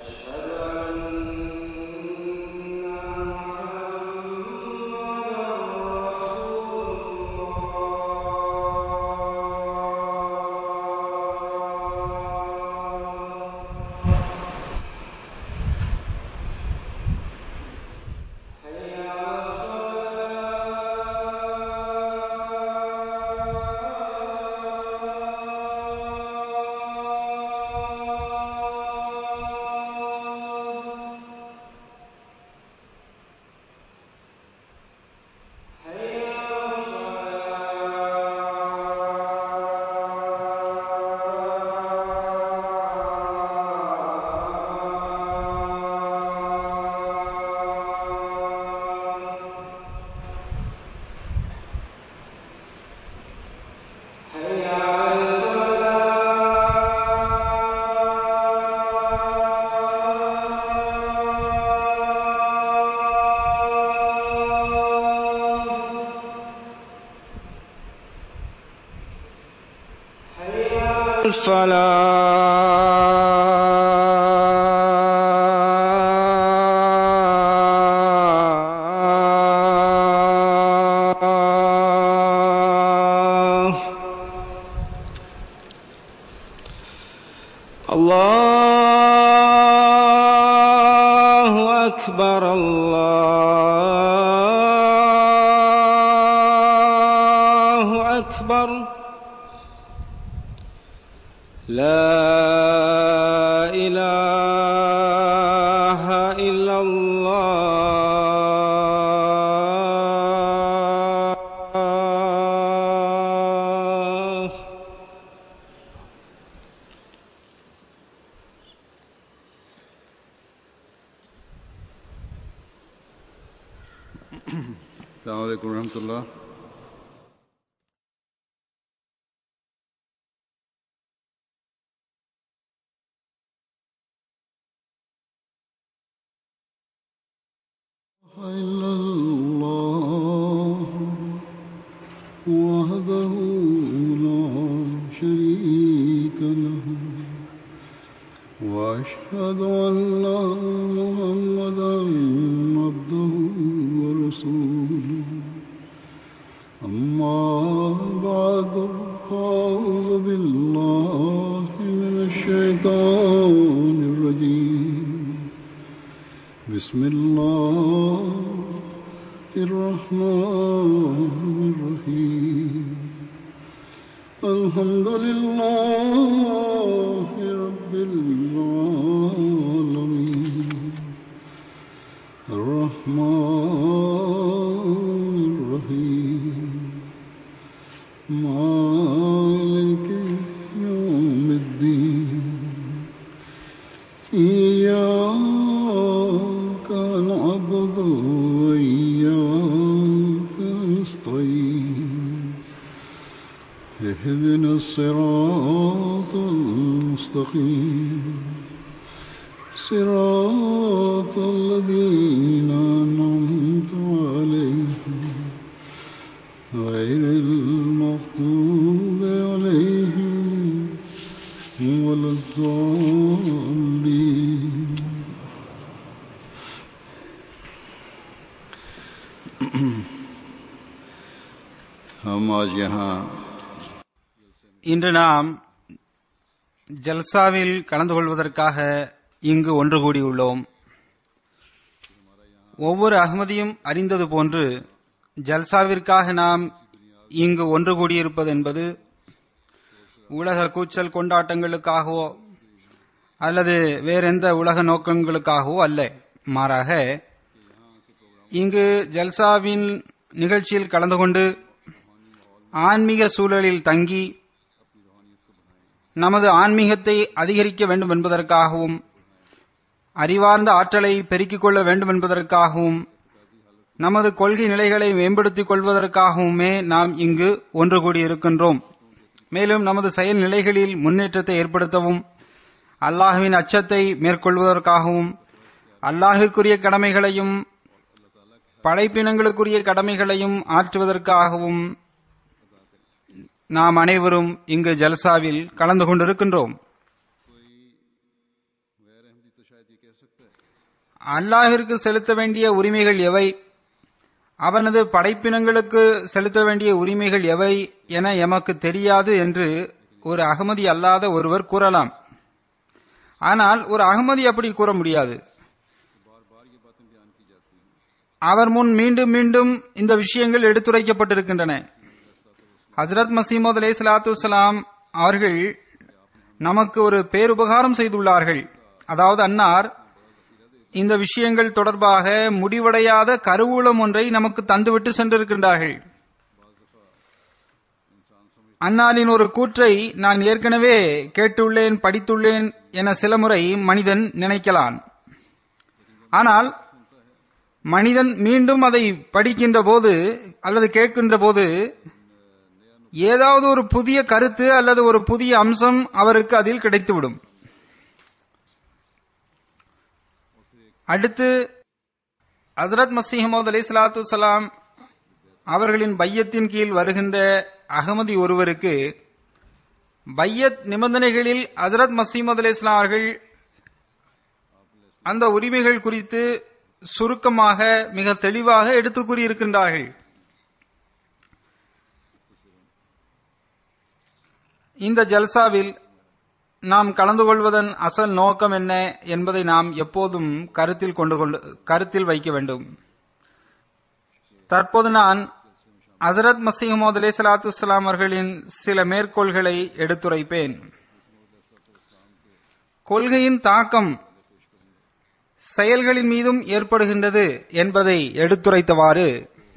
الفلاح الله أكبر الله أكبر لا إله إلا الله السلام عليكم ورحمة الله إلا الله وحده لا شريك له وأشهد أن محمدا عبده ورسوله أما بعد فأعوذ بالله من الشيطان الرجيم بسم الله الرحمن الرحيم الحمد لله رب العالمين الرحمن الرحيم مالك يوم الدين إياك نعبد وإياك نستعين اهدنا الصراط المستقيم صراط الذين أنعمت عليهم غير المغضوب عليهم ولا الضالين हम आज यहाँ இன்று நாம் ஜல்சாவில் கலந்து கொள்வதற்காக இங்கு ஒன்று கூடியுள்ளோம் ஒவ்வொரு அகமதியும் அறிந்தது போன்று ஜல்சாவிற்காக நாம் இங்கு ஒன்று கூடியிருப்பது என்பது உலக கூச்சல் கொண்டாட்டங்களுக்காகவோ அல்லது வேறெந்த உலக நோக்கங்களுக்காகவோ அல்ல மாறாக இங்கு ஜல்சாவின் நிகழ்ச்சியில் கலந்து கொண்டு ஆன்மீக சூழலில் தங்கி நமது ஆன்மீகத்தை அதிகரிக்க வேண்டும் என்பதற்காகவும் அறிவார்ந்த ஆற்றலை பெருக்கிக் கொள்ள வேண்டும் என்பதற்காகவும் நமது கொள்கை நிலைகளை மேம்படுத்திக் கொள்வதற்காகவுமே நாம் இங்கு ஒன்று கூடியிருக்கின்றோம் மேலும் நமது செயல் நிலைகளில் முன்னேற்றத்தை ஏற்படுத்தவும் அல்லாஹுவின் அச்சத்தை மேற்கொள்வதற்காகவும் அல்லாஹிற்குரிய கடமைகளையும் படைப்பினங்களுக்குரிய கடமைகளையும் ஆற்றுவதற்காகவும் நாம் அனைவரும் இங்கு ஜல்சாவில் கலந்து கொண்டிருக்கின்றோம் अहमदी तो शायद ये कह सकता है அல்லாஹிற்கு செலுத்த வேண்டிய உரிமைகள் எவை அவனது படைப்பினங்களுக்கு செலுத்த வேண்டிய உரிமைகள் எவை என எமக்கு தெரியாது என்று ஒரு அகமதி அல்லாத ஒருவர் கூறலாம் ஆனால் ஒரு அகமதி அப்படி கூற முடியாது அவர் முன் மீண்டும் மீண்டும் இந்த விஷயங்கள் எடுத்துரைக்கப்பட்டிருக்கின்றன ஹசரத் மசீமது அலை சலாத்து அவர்கள் நமக்கு ஒரு பேருபகாரம் செய்துள்ளார்கள் அதாவது அன்னார் இந்த விஷயங்கள் தொடர்பாக முடிவடையாத கருவூலம் ஒன்றை நமக்கு தந்துவிட்டு சென்றிருக்கின்றார்கள் அன்னாரின் ஒரு கூற்றை நான் ஏற்கனவே கேட்டுள்ளேன் படித்துள்ளேன் என சில முறை மனிதன் நினைக்கலாம் ஆனால் மனிதன் மீண்டும் அதை படிக்கின்ற போது அல்லது கேட்கின்ற போது ஏதாவது ஒரு புதிய கருத்து அல்லது ஒரு புதிய அம்சம் அவருக்கு அதில் கிடைத்துவிடும் அடுத்து ஹசரத் மசீஹமது அலி சலாத்து சலாம் அவர்களின் பையத்தின் கீழ் வருகின்ற அகமதி ஒருவருக்கு பையத் நிபந்தனைகளில் ஹசரத் மசீமது அலி இஸ்லாம் அவர்கள் அந்த உரிமைகள் குறித்து சுருக்கமாக மிக தெளிவாக எடுத்து கூறியிருக்கின்றார்கள் இந்த ஜல்சாவில் நாம் கலந்து கொள்வதன் அசல் நோக்கம் என்ன என்பதை நாம் எப்போதும் கருத்தில் கொண்டு கொண்டு கருத்தில் வைக்க வேண்டும் தற்போது நான் ஹசரத் மசீமது அலி சலாத்து வலாம் அவர்களின் சில மேற்கோள்களை எடுத்துரைப்பேன் கொள்கையின் தாக்கம் செயல்களின் மீதும் ஏற்படுகின்றது என்பதை எடுத்துரைத்தவாறு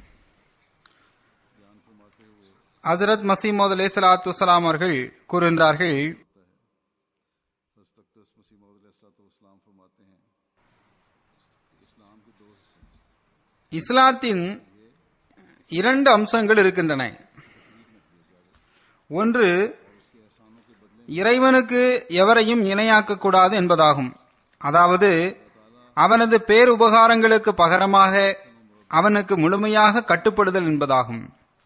ஹசரத் மசீமது அலி சலாத்து வலாம் அவர்கள் கூறுகின்றார்கள் हस्तकदस मसीह मसीम फरमाते हैं कि इस्लाम के दो हिस्से இஸ்லாத்தின் இரண்டு அம்சங்கள் இருக்கின்றன ஒன்று இறைவனுக்கு எவரையும் இணையாக்க கூடாது என்பதாகும் அதாவது அவனது பேருபகாரங்களுக்கு பகரமாக அவனுக்கு முழுமையாக கட்டுப்படுதல் என்பதாகும்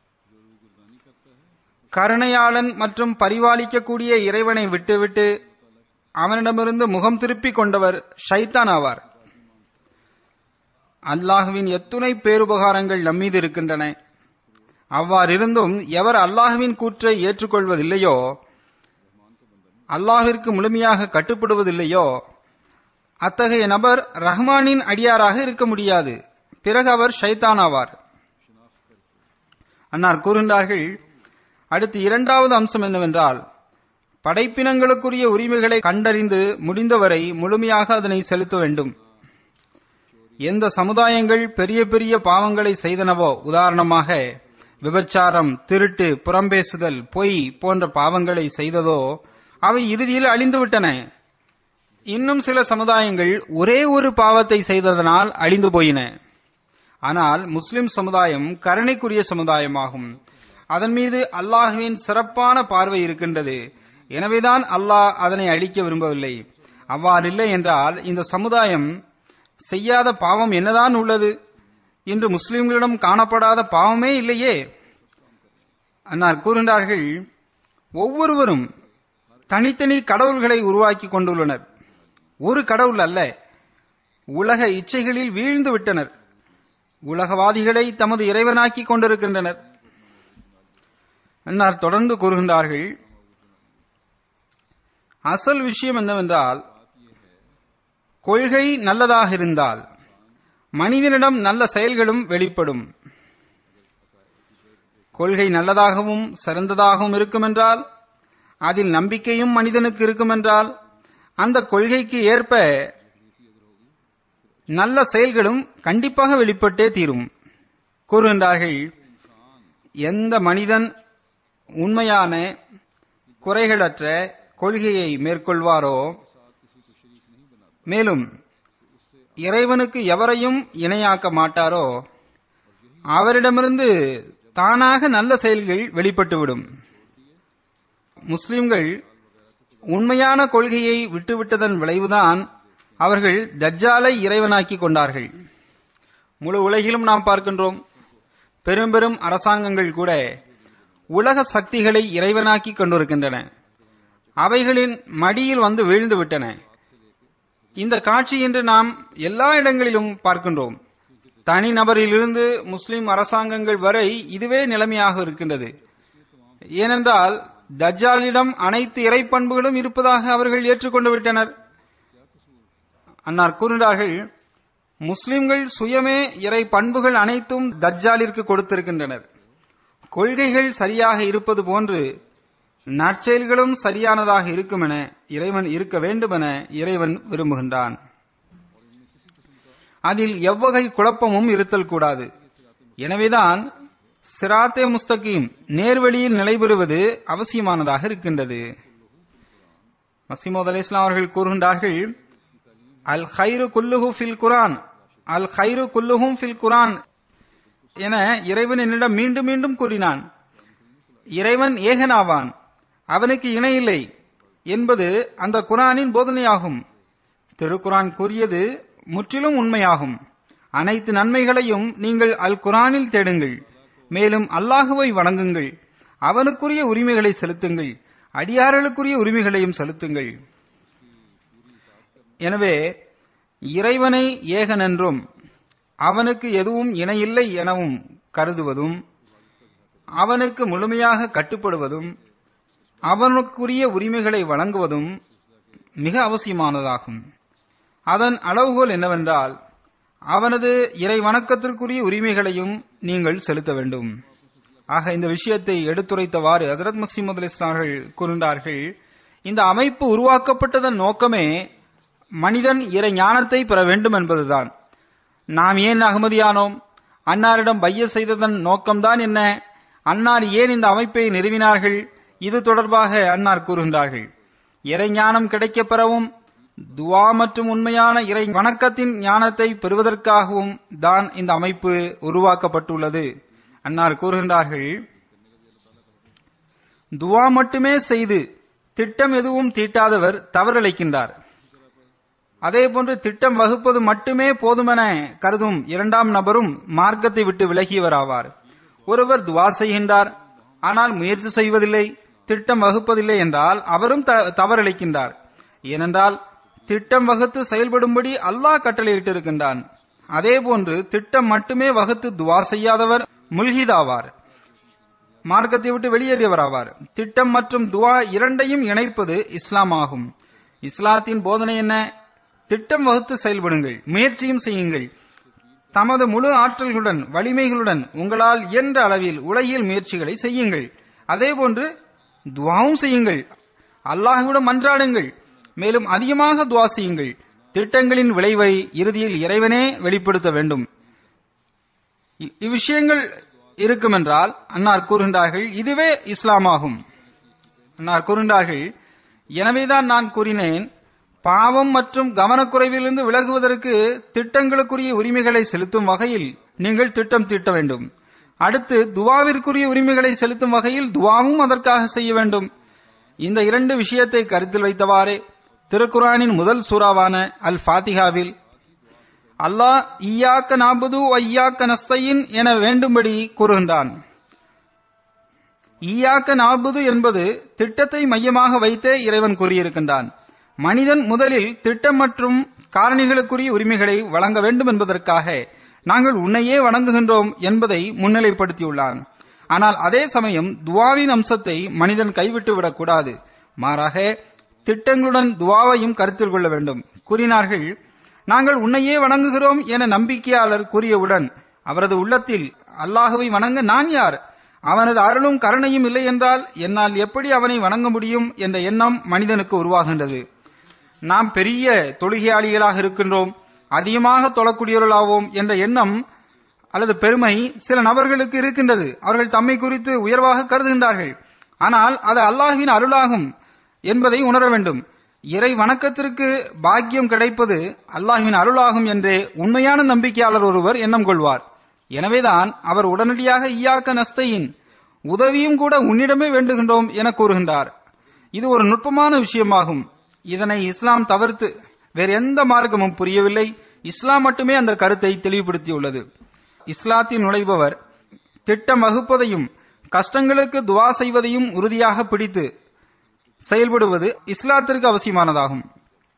கருணையாளன் மற்றும் பரிபாலிக்கக்கூடிய இறைவனை விட்டுவிட்டு அவனிடமிருந்து முகம் திருப்பிக் கொண்டவர் ஷைத்தான் ஆவார் அல்லாஹுவின் எத்துணை பேருபகாரங்கள் நம்மீது இருக்கின்றன அவ்வாறிருந்தும் எவர் அல்லாஹுவின் கூற்றை ஏற்றுக்கொள்வதில்லையோ அல்லாஹிற்கு முழுமையாக கட்டுப்படுவதில்லையோ அத்தகைய நபர் ரஹ்மானின் அடியாராக இருக்க முடியாது பிறகு அவர் ஷைத்தான் ஆவார் அன்னார் கூறுகின்றார்கள் அடுத்து இரண்டாவது அம்சம் என்னவென்றால் படைப்பினங்களுக்குரிய உரிமைகளை கண்டறிந்து முடிந்தவரை முழுமையாக அதனை செலுத்த வேண்டும் எந்த சமுதாயங்கள் பெரிய பெரிய பாவங்களை செய்தனவோ உதாரணமாக விபச்சாரம் திருட்டு புறம்பேசுதல் பொய் போன்ற பாவங்களை செய்ததோ அவை இறுதியில் அழிந்துவிட்டன இன்னும் சில சமுதாயங்கள் ஒரே ஒரு பாவத்தை செய்ததனால் அழிந்து போயின ஆனால் முஸ்லிம் சமுதாயம் கருணைக்குரிய சமுதாயமாகும் அதன் மீது அல்லாஹுவின் சிறப்பான பார்வை இருக்கின்றது எனவேதான் அல்லாஹ் அதனை அழிக்க விரும்பவில்லை அவ்வாறில்லை என்றால் இந்த சமுதாயம் செய்யாத பாவம் என்னதான் உள்ளது இன்று முஸ்லிம்களிடம் காணப்படாத பாவமே இல்லையே அன்னார் கூறுகின்றார்கள் ஒவ்வொருவரும் தனித்தனி கடவுள்களை உருவாக்கி கொண்டுள்ளனர் ஒரு கடவுள் அல்ல உலக இச்சைகளில் வீழ்ந்து விட்டனர் உலகவாதிகளை தமது இறைவனாக்கி கொண்டிருக்கின்றனர் அன்னார் தொடர்ந்து கூறுகின்றார்கள் அசல் விஷயம் என்னவென்றால் கொள்கை நல்லதாக இருந்தால் மனிதனிடம் நல்ல செயல்களும் வெளிப்படும் கொள்கை நல்லதாகவும் சிறந்ததாகவும் இருக்குமென்றால் அதில் நம்பிக்கையும் மனிதனுக்கு இருக்குமென்றால் அந்த கொள்கைக்கு ஏற்ப நல்ல செயல்களும் கண்டிப்பாக வெளிப்பட்டே தீரும் கூறுகின்றார்கள் எந்த மனிதன் உண்மையான குறைகளற்ற கொள்கையை மேற்கொள்வாரோ மேலும் இறைவனுக்கு எவரையும் இணையாக்க மாட்டாரோ அவரிடமிருந்து தானாக நல்ல செயல்கள் வெளிப்பட்டுவிடும் முஸ்லிம்கள் உண்மையான கொள்கையை விட்டுவிட்டதன் விளைவுதான் அவர்கள் தஜ்ஜாலை இறைவனாக்கி கொண்டார்கள் முழு உலகிலும் நாம் பார்க்கின்றோம் பெரும் பெரும் அரசாங்கங்கள் கூட உலக சக்திகளை இறைவனாக்கி கொண்டிருக்கின்றன அவைகளின் மடியில் வந்து வீழ்ந்து விட்டன இந்த காட்சி இன்று நாம் எல்லா இடங்களிலும் பார்க்கின்றோம் தனிநபரிலிருந்து முஸ்லிம் அரசாங்கங்கள் வரை இதுவே நிலைமையாக இருக்கின்றது ஏனென்றால் தஜ்ஜாலிடம் அனைத்து இறைப்பண்புகளும் இருப்பதாக அவர்கள் ஏற்றுக்கொண்டு விட்டனர் அன்னார் கூறுகிறார்கள் முஸ்லிம்கள் சுயமே இறை பண்புகள் அனைத்தும் தஜ்ஜாலிற்கு கொடுத்திருக்கின்றனர் கொள்கைகள் சரியாக இருப்பது போன்று நற்செயல்களும் சரியானதாக இருக்குமென இறைவன் இருக்க வேண்டுமென இறைவன் விரும்புகின்றான் அதில் எவ்வகை குழப்பமும் இருத்தல் கூடாது எனவேதான் சிராத்தே முஸ்தகீம் நேர்வழியில் நிலைபெறுவது அவசியமானதாக இருக்கின்றது மசிமோத் அலி இஸ்லாம் அவர்கள் கூறுகின்றார்கள் அல் ஹைரு குல்லுஹு ஃபில் குரான் அல் ஹைரு குல்லுஹும் ஃபில் குரான் என இறைவன் என்னிடம் மீண்டும் மீண்டும் கூறினான் இறைவன் ஏகனாவான் அவனுக்கு இணையில்லை என்பது அந்த குரானின் போதனையாகும் திருக்குரான் கூறியது முற்றிலும் உண்மையாகும் அனைத்து நன்மைகளையும் நீங்கள் அல் குரானில் தேடுங்கள் மேலும் அல்லாஹுவை வணங்குங்கள் அவனுக்குரிய உரிமைகளை செலுத்துங்கள் அடியார்களுக்குரிய உரிமைகளையும் செலுத்துங்கள் எனவே இறைவனை ஏகன் என்றும் அவனுக்கு எதுவும் இணையில்லை எனவும் கருதுவதும் அவனுக்கு முழுமையாக கட்டுப்படுவதும் அவனுக்குரிய உரிமைகளை வழங்குவதும் மிக அவசியமானதாகும் அதன் அளவுகோல் என்னவென்றால் அவனது இறை வணக்கத்திற்குரிய உரிமைகளையும் நீங்கள் செலுத்த வேண்டும் ஆக இந்த விஷயத்தை எடுத்துரைத்தவாறு ஹசரத் மசீமது அலி இஸ்லாமர்கள் கூறுகின்றார்கள் இந்த அமைப்பு உருவாக்கப்பட்டதன் நோக்கமே மனிதன் இறை ஞானத்தை பெற வேண்டும் என்பதுதான் நாம் ஏன் அகமதியானோம் அன்னாரிடம் பைய செய்ததன் நோக்கம்தான் என்ன அன்னார் ஏன் இந்த அமைப்பை நிறுவினார்கள் இது தொடர்பாக அன்னார் கூறுகின்றார்கள் இறை ஞானம் கிடைக்கப் பெறவும் துவா மற்றும் உண்மையான இறை வணக்கத்தின் ஞானத்தை பெறுவதற்காகவும் தான் இந்த அமைப்பு உருவாக்கப்பட்டுள்ளது அன்னார் கூறுகின்றார்கள் துவா மட்டுமே செய்து திட்டம் எதுவும் தீட்டாதவர் தவறளிக்கின்றார் அதேபோன்று திட்டம் வகுப்பது மட்டுமே போதுமென கருதும் இரண்டாம் நபரும் மார்க்கத்தை விட்டு விலகியவராவார் ஒருவர் துவா செய்கின்றார் ஆனால் முயற்சி செய்வதில்லை திட்டம் வகுப்பதில்லை என்றால் அவரும் த- தவறளிக்கின்றார் ஏனென்றால் திட்டம் வகுத்து செயல்படும்படி அல்லாஹ் கட்டளையிட்டிருக்கின்றான் அதேபோன்று திட்டம் மட்டுமே வகுத்து துவா செய்யாதவர் முல்ஹிதாவார் மார்க்கத்தை விட்டு வெளியேறியவராவார் திட்டம் மற்றும் துவா இரண்டையும் இணைப்பது இஸ்லாம் ஆகும் இஸ்லாத்தின் போதனை என்ன திட்டம் வகுத்து செயல்படுங்கள் முயற்சியும் செய்யுங்கள் தமது முழு ஆற்றல்களுடன் வலிமைகளுடன் உங்களால் இயன்ற அளவில் உலகியல் முயற்சிகளை செய்யுங்கள் அதேபோன்று துவாவும் செய்யுங்கள் அல்லாஹ்விடம் மன்றாடுங்கள் மேலும் அதிகமாக துவா செய்யுங்கள் திட்டங்களின் விளைவை இறுதியில் இறைவனே வெளிப்படுத்த வேண்டும் இ- இவ்விஷயங்கள் இருக்குமென்றால் அன்னார் கூறுகின்றார்கள் இதுவே இஸ்லாமாகும் அன்னார் கூறுகின்றார்கள் எனவேதான் நான் கூறினேன் பாவம் மற்றும் கவனக்குறைவிலிருந்து விலகுவதற்கு திட்டங்களுக்குரிய உரிமைகளை செலுத்தும் வகையில் நீங்கள் திட்டம் தீட்ட வேண்டும் அடுத்து துவாவிற்குரிய உரிமைகளை செலுத்தும் வகையில் துவாவும் அதற்காக செய்ய வேண்டும் இந்த இரண்டு விஷயத்தை கருத்தில் வைத்தவாறே திருக்குரானின் முதல் சூறாவான அல் ஃபாத்திகாவில் அல்லாஹ் ஈயாக்க நாபுது ஐயாக்க நஸ்தையின் என வேண்டும்படி கூறுகின்றான் ஈயாக்க நாபுது என்பது திட்டத்தை மையமாக வைத்தே இறைவன் கூறியிருக்கின்றான் மனிதன் முதலில் திட்டம் மற்றும் காரணிகளுக்குரிய உரிமைகளை வழங்க வேண்டும் என்பதற்காக நாங்கள் உன்னையே வணங்குகின்றோம் என்பதை முன்னிலைப்படுத்தியுள்ளான் ஆனால் அதே சமயம் துவாவின் அம்சத்தை மனிதன் கைவிட்டு விடக்கூடாது மாறாக திட்டங்களுடன் துவாவையும் கருத்தில் கொள்ள வேண்டும் கூறினார்கள் நாங்கள் உன்னையே வணங்குகிறோம் என நம்பிக்கையாளர் கூறியவுடன் அவரது உள்ளத்தில் அல்லாஹுவை வணங்க நான் யார் அவனது அருளும் கருணையும் இல்லை என்றால் என்னால் எப்படி அவனை வணங்க முடியும் என்ற எண்ணம் மனிதனுக்கு உருவாகின்றது நாம் பெரிய தொழுகையாளிகளாக இருக்கின்றோம் அதிகமாக தொழக்கூடியவர்களாவோம் என்ற எண்ணம் அல்லது பெருமை சில நபர்களுக்கு இருக்கின்றது அவர்கள் தம்மை குறித்து உயர்வாக கருதுகின்றார்கள் ஆனால் அது அல்லாஹ்வின் அருளாகும் என்பதை உணர வேண்டும் இறை வணக்கத்திற்கு பாக்கியம் கிடைப்பது அல்லாஹ்வின் அருளாகும் என்றே உண்மையான நம்பிக்கையாளர் ஒருவர் எண்ணம் கொள்வார் எனவேதான் அவர் உடனடியாக ஈயாக்க நஸ்தையின் உதவியும் கூட உன்னிடமே வேண்டுகின்றோம் என கூறுகின்றார் இது ஒரு நுட்பமான விஷயமாகும் இதனை இஸ்லாம் தவிர்த்து வேறு எந்த மார்க்கமும் புரியவில்லை இஸ்லாம் மட்டுமே அந்த கருத்தை தெளிவுபடுத்தியுள்ளது இஸ்லாத்தில் நுழைபவர் திட்டம் வகுப்பதையும் கஷ்டங்களுக்கு துவா செய்வதையும் உறுதியாக பிடித்து செயல்படுவது இஸ்லாத்திற்கு அவசியமானதாகும்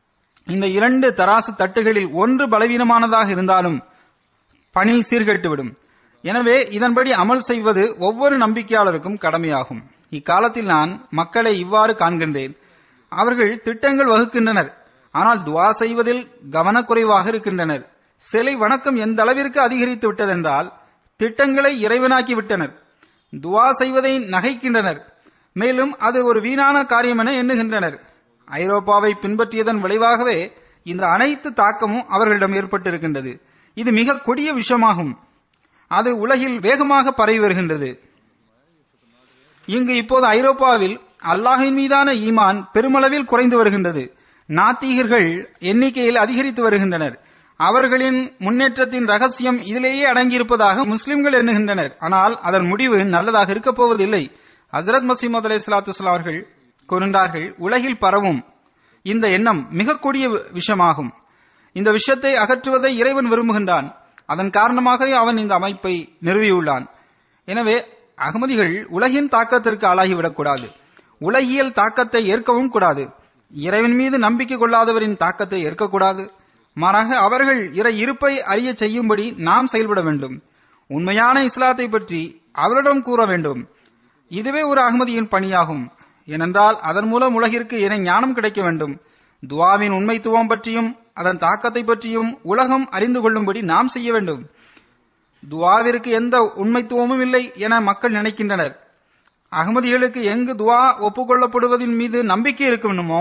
இந்த இரண்டு தராசு தட்டுகளில் ஒன்று பலவீனமானதாக இருந்தாலும் பணி சீர்கெட்டுவிடும் எனவே இதன்படி அமல் செய்வது ஒவ்வொரு நம்பிக்கையாளருக்கும் கடமையாகும் இக்காலத்தில் நான் மக்களை இவ்வாறு காண்கின்றேன் அவர்கள் திட்டங்கள் வகுக்கின்றனர் ஆனால் துவா செய்வதில் கவனக்குறைவாக இருக்கின்றனர் சிலை வணக்கம் எந்த அளவிற்கு அதிகரித்து விட்டதென்றால் திட்டங்களை இறைவனாக்கி விட்டனர் துவா செய்வதை நகைக்கின்றனர் மேலும் அது ஒரு வீணான காரியம் என எண்ணுகின்றனர் ஐரோப்பாவை பின்பற்றியதன் விளைவாகவே இந்த அனைத்து தாக்கமும் அவர்களிடம் ஏற்பட்டிருக்கின்றது இது மிக கொடிய விஷயமாகும் அது உலகில் வேகமாக பரவி வருகின்றது இங்கு இப்போது ஐரோப்பாவில் அல்லாஹின் மீதான ஈமான் பெருமளவில் குறைந்து வருகின்றது நாத்திகர்கள் எண்ணிக்கையில் அதிகரித்து வருகின்றனர் அவர்களின் முன்னேற்றத்தின் ரகசியம் இதிலேயே அடங்கியிருப்பதாக முஸ்லிம்கள் எண்ணுகின்றனர் ஆனால் அதன் முடிவு நல்லதாக இருக்கப் போவதில்லை ஹசரத் மசீமது அலை சலாத்து அவர்கள் கூறினார்கள் உலகில் பரவும் இந்த எண்ணம் மிக கொடிய விஷயமாகும் இந்த விஷயத்தை அகற்றுவதை இறைவன் விரும்புகின்றான் அதன் காரணமாகவே அவன் இந்த அமைப்பை நிறுவியுள்ளான் எனவே அகமதிகள் உலகின் தாக்கத்திற்கு ஆளாகிவிடக்கூடாது உலகியல் தாக்கத்தை ஏற்கவும் கூடாது இறைவன் மீது நம்பிக்கை கொள்ளாதவரின் தாக்கத்தை ஏற்கக்கூடாது மாறாக அவர்கள் இறை இருப்பை அறிய செய்யும்படி நாம் செயல்பட வேண்டும் உண்மையான இஸ்லாத்தை பற்றி அவரிடம் கூற வேண்டும் இதுவே ஒரு அகமதியின் பணியாகும் ஏனென்றால் அதன் மூலம் உலகிற்கு இறை ஞானம் கிடைக்க வேண்டும் துவாவின் உண்மைத்துவம் பற்றியும் அதன் தாக்கத்தை பற்றியும் உலகம் அறிந்து கொள்ளும்படி நாம் செய்ய வேண்டும் துவாவிற்கு எந்த உண்மைத்துவமும் இல்லை என மக்கள் நினைக்கின்றனர் அகமதிகளுக்கு எங்கு துவா ஒப்புக்கொள்ளப்படுவதின் மீது நம்பிக்கை இருக்க வேண்டுமோ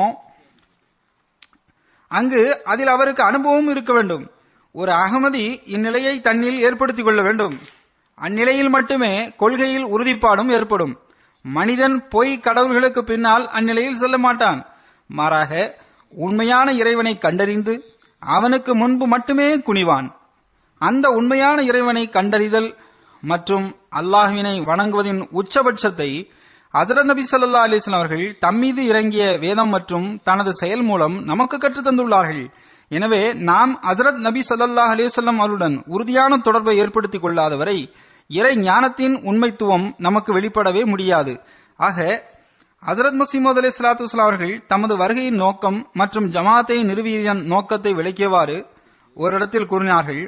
அங்கு அதில் அவருக்கு அனுபவம் இருக்க வேண்டும் ஒரு அகமதி இந்நிலையை தன்னில் ஏற்படுத்திக் கொள்ள வேண்டும் அந்நிலையில் மட்டுமே கொள்கையில் உறுதிப்பாடும் ஏற்படும் மனிதன் பொய் கடவுள்களுக்கு பின்னால் அந்நிலையில் செல்ல மாட்டான் மாறாக உண்மையான இறைவனை கண்டறிந்து அவனுக்கு முன்பு மட்டுமே குனிவான் அந்த உண்மையான இறைவனை கண்டறிதல் மற்றும் அல்லாஹ்வினை வணங்குவதின் உச்சபட்சத்தை ஹசரத் நபி ஸல்லல்லாஹு அலைஹி வஸல்லம் அவர்கள் தம்மீது இறங்கிய வேதம் மற்றும் தனது செயல் மூலம் நமக்கு கற்றுத் தந்துள்ளார்கள் எனவே நாம் ஹசரத் நபி ஸல்லல்லாஹு அலைஹி வஸல்லம் அவருடன் உறுதியான தொடர்பை ஏற்படுத்திக் கொள்ளாதவரை இறை ஞானத்தின் உண்மைத்துவம் நமக்கு வெளிப்படவே முடியாது ஆக ஹசரத் மசீமது அலி சலாத்து அவர்கள் தமது வருகையின் நோக்கம் மற்றும் ஜமாத்தை நிறுவியதன் நோக்கத்தை விளக்கியவாறு ஒரு இடத்தில் கூறினார்கள்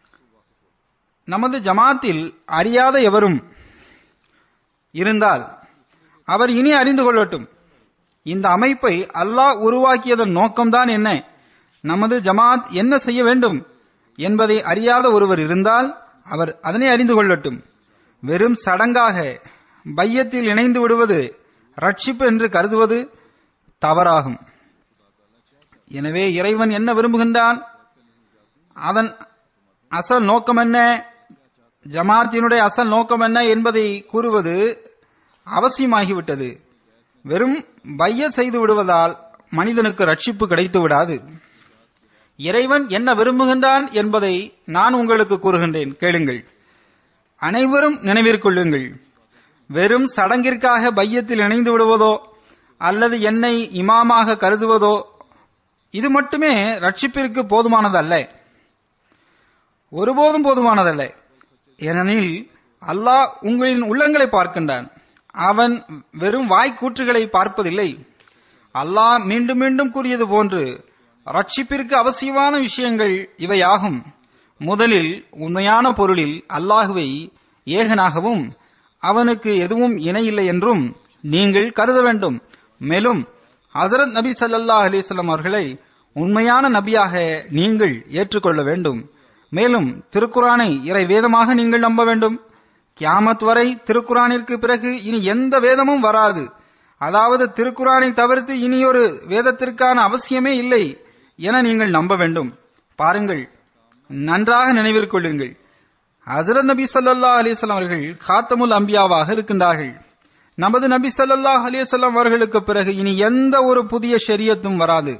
நமது ஜமாத்தில் அறியாத எவரும் இருந்தால் அவர் இனி அறிந்து கொள்ளட்டும் இந்த அமைப்பை அல்லாஹ் உருவாக்கியதன் நோக்கம்தான் என்ன நமது ஜமாத் என்ன செய்ய வேண்டும் என்பதை அறியாத ஒருவர் இருந்தால் அவர் அதனை அறிந்து கொள்ளட்டும் வெறும் சடங்காக பையத்தில் இணைந்து விடுவது ரட்சிப்பு என்று கருதுவது தவறாகும் எனவே இறைவன் என்ன விரும்புகின்றான் அதன் அசல் நோக்கம் என்ன ஜமாத்தினுடைய அசல் நோக்கம் என்ன என்பதை கூறுவது அவசியமாகிவிட்டது வெறும் பைய செய்து விடுவதால் மனிதனுக்கு ரட்சிப்பு கிடைத்து விடாது இறைவன் என்ன விரும்புகின்றான் என்பதை நான் உங்களுக்கு கூறுகின்றேன் கேளுங்கள் அனைவரும் நினைவிற்கொள்ளுங்கள் வெறும் சடங்கிற்காக பையத்தில் இணைந்து விடுவதோ அல்லது என்னை இமாமாக கருதுவதோ இது மட்டுமே ரட்சிப்பிற்கு போதுமானதல்ல ஒருபோதும் போதுமானதல்ல ஏனெனில் அல்லாஹ் உங்களின் உள்ளங்களை பார்க்கின்றான் அவன் வெறும் வாய்க்கூற்றுகளை பார்ப்பதில்லை அல்லாஹ் மீண்டும் மீண்டும் கூறியது போன்று ரட்சிப்பிற்கு அவசியமான விஷயங்கள் இவையாகும் முதலில் உண்மையான பொருளில் அல்லாஹுவை ஏகனாகவும் அவனுக்கு எதுவும் இணையில்லை என்றும் நீங்கள் கருத வேண்டும் மேலும் ஹசரத் நபி ஸல்லல்லாஹு அலைஹி வஸல்லம் அவர்களை உண்மையான நபியாக நீங்கள் ஏற்றுக்கொள்ள வேண்டும் மேலும் திருக்குரானை இறை வேதமாக நீங்கள் நம்ப வேண்டும் கியாமத் வரை திருக்குரானிற்கு பிறகு இனி எந்த வேதமும் வராது அதாவது திருக்குரானை தவிர்த்து இனியொரு வேதத்திற்கான அவசியமே இல்லை என நீங்கள் நம்ப வேண்டும் பாருங்கள் நன்றாக நினைவிற்கொள்ளுங்கள் ஹசரத் நபி ஸல்லல்லாஹு அலைஹி வஸல்லம் அவர்கள் காத்தமுல் அம்பியாவாக இருக்கின்றார்கள் நமது நபி ஸல்லல்லாஹு அலைஹி வஸல்லம் அவர்களுக்கு பிறகு இனி எந்த ஒரு புதிய ஷரியத்தும் வராது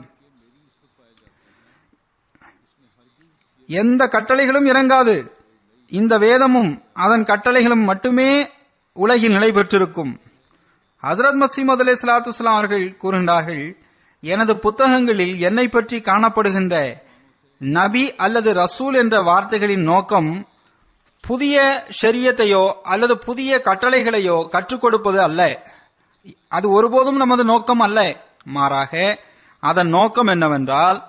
எந்த கட்டளைகளும் இறங்காது இந்த வேதமும் அதன் கட்டளைகளும் மட்டுமே உலகில் நிலை பெற்றிருக்கும் ஹசரத் மசீமது அலை சலாத்து அவர்கள் கூறுகின்றார்கள் எனது புத்தகங்களில் என்னை பற்றி காணப்படுகின்ற நபி அல்லது ரசூல் என்ற வார்த்தைகளின் நோக்கம் புதிய ஷரியத்தையோ அல்லது புதிய கட்டளைகளையோ கற்றுக் கொடுப்பது அல்ல அது ஒருபோதும் நமது நோக்கம் அல்ல மாறாக அதன் நோக்கம் என்னவென்றால்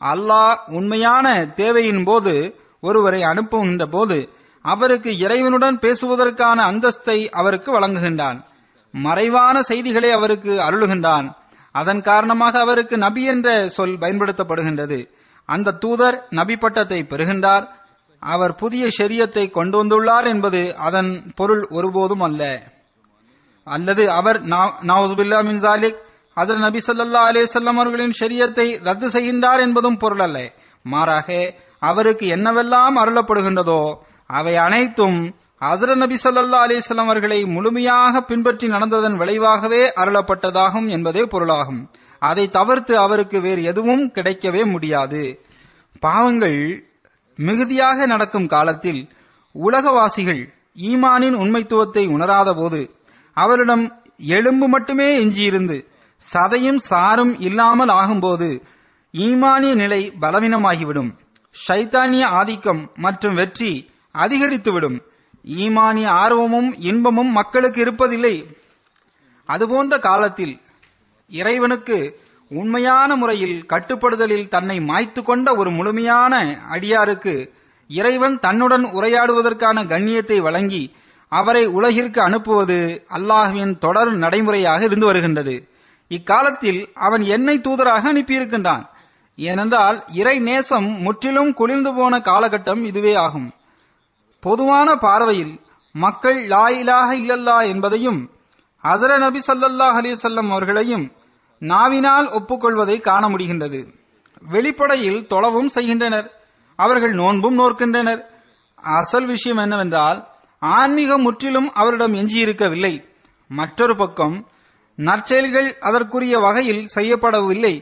அல்லாஹ் உண்மையான தேவையின் போது ஒருவரை அனுப்புகின்ற போது அவருக்கு இறைவனுடன் பேசுவதற்கான அந்தஸ்தை அவருக்கு வழங்குகின்றான் மறைவான செய்திகளை அவருக்கு அருளுகின்றான் அதன் காரணமாக அவருக்கு நபி என்ற சொல் பயன்படுத்தப்படுகின்றது அந்த தூதர் நபி பட்டத்தை பெறுகின்றார் அவர் புதிய ஷரியத்தை கொண்டு வந்துள்ளார் என்பது அதன் பொருள் ஒருபோதும் அல்ல அல்லது அவர் நவுதுபில்லா மின் ஜாலிக் ஹசரத் நபி ஸல்லல்லாஹு அலைஹி வஸல்லம் அவர்களின் ஷரியத்தை ரத்து செய்கின்றார் என்பதும் பொருள் அல்ல மாறாக அவருக்கு என்னவெல்லாம் அருளப்படுகின்றதோ அவை அனைத்தும் ஹசரத் நபி ஸல்லல்லாஹு அலைஹி வஸல்லம் அவர்களை முழுமையாக பின்பற்றி நடந்ததன் விளைவாகவே அருளப்பட்டதாகும் என்பதே பொருளாகும் அதை தவிர்த்து அவருக்கு வேறு எதுவும் கிடைக்கவே முடியாது பாவங்கள் மிகுதியாக நடக்கும் காலத்தில் உலகவாசிகள் ஈமானின் உண்மைத்துவத்தை உணராத போது அவரிடம் எலும்பு மட்டுமே எஞ்சியிருந்து சதையும் சாரும் இல்லாமல் ஆகும்போது ஈமானிய நிலை பலவீனமாகிவிடும் ஷைத்தானிய ஆதிக்கம் மற்றும் வெற்றி அதிகரித்துவிடும் ஈமானிய ஆர்வமும் இன்பமும் மக்களுக்கு இருப்பதில்லை அதுபோன்ற காலத்தில் இறைவனுக்கு உண்மையான முறையில் கட்டுப்படுதலில் தன்னை மாய்த்து கொண்ட ஒரு முழுமையான அடியாருக்கு இறைவன் தன்னுடன் உரையாடுவதற்கான கண்ணியத்தை வழங்கி அவரை உலகிற்கு அனுப்புவது அல்லாஹுவின் தொடர் நடைமுறையாக இருந்து வருகின்றது இக்காலத்தில் அவன் என்னை தூதராக அனுப்பியிருக்கின்றான் ஏனென்றால் இறை நேசம் முற்றிலும் குளிர்ந்து போன காலகட்டம் இதுவே ஆகும் பொதுவான பார்வையில் மக்கள் லா இலாஹ இல்லல்லா என்பதையும் ஹசர நபி ஸல்லல்லாஹு அலைஹி வஸல்லம் அவர்களையும் நாவினால் ஒப்புக்கொள்வதை காண முடிகின்றது வெளிப்படையில் தொழவும் செய்கின்றனர் அவர்கள் நோன்பும் நோர்க்கின்றனர் அசல் விஷயம் என்னவென்றால் ஆன்மீகம் முற்றிலும் அவரிடம் எஞ்சியிருக்கவில்லை மற்றொரு பக்கம் நற்செயல்கள் அதற்குரிய வகையில் செய்யப்படவில்லை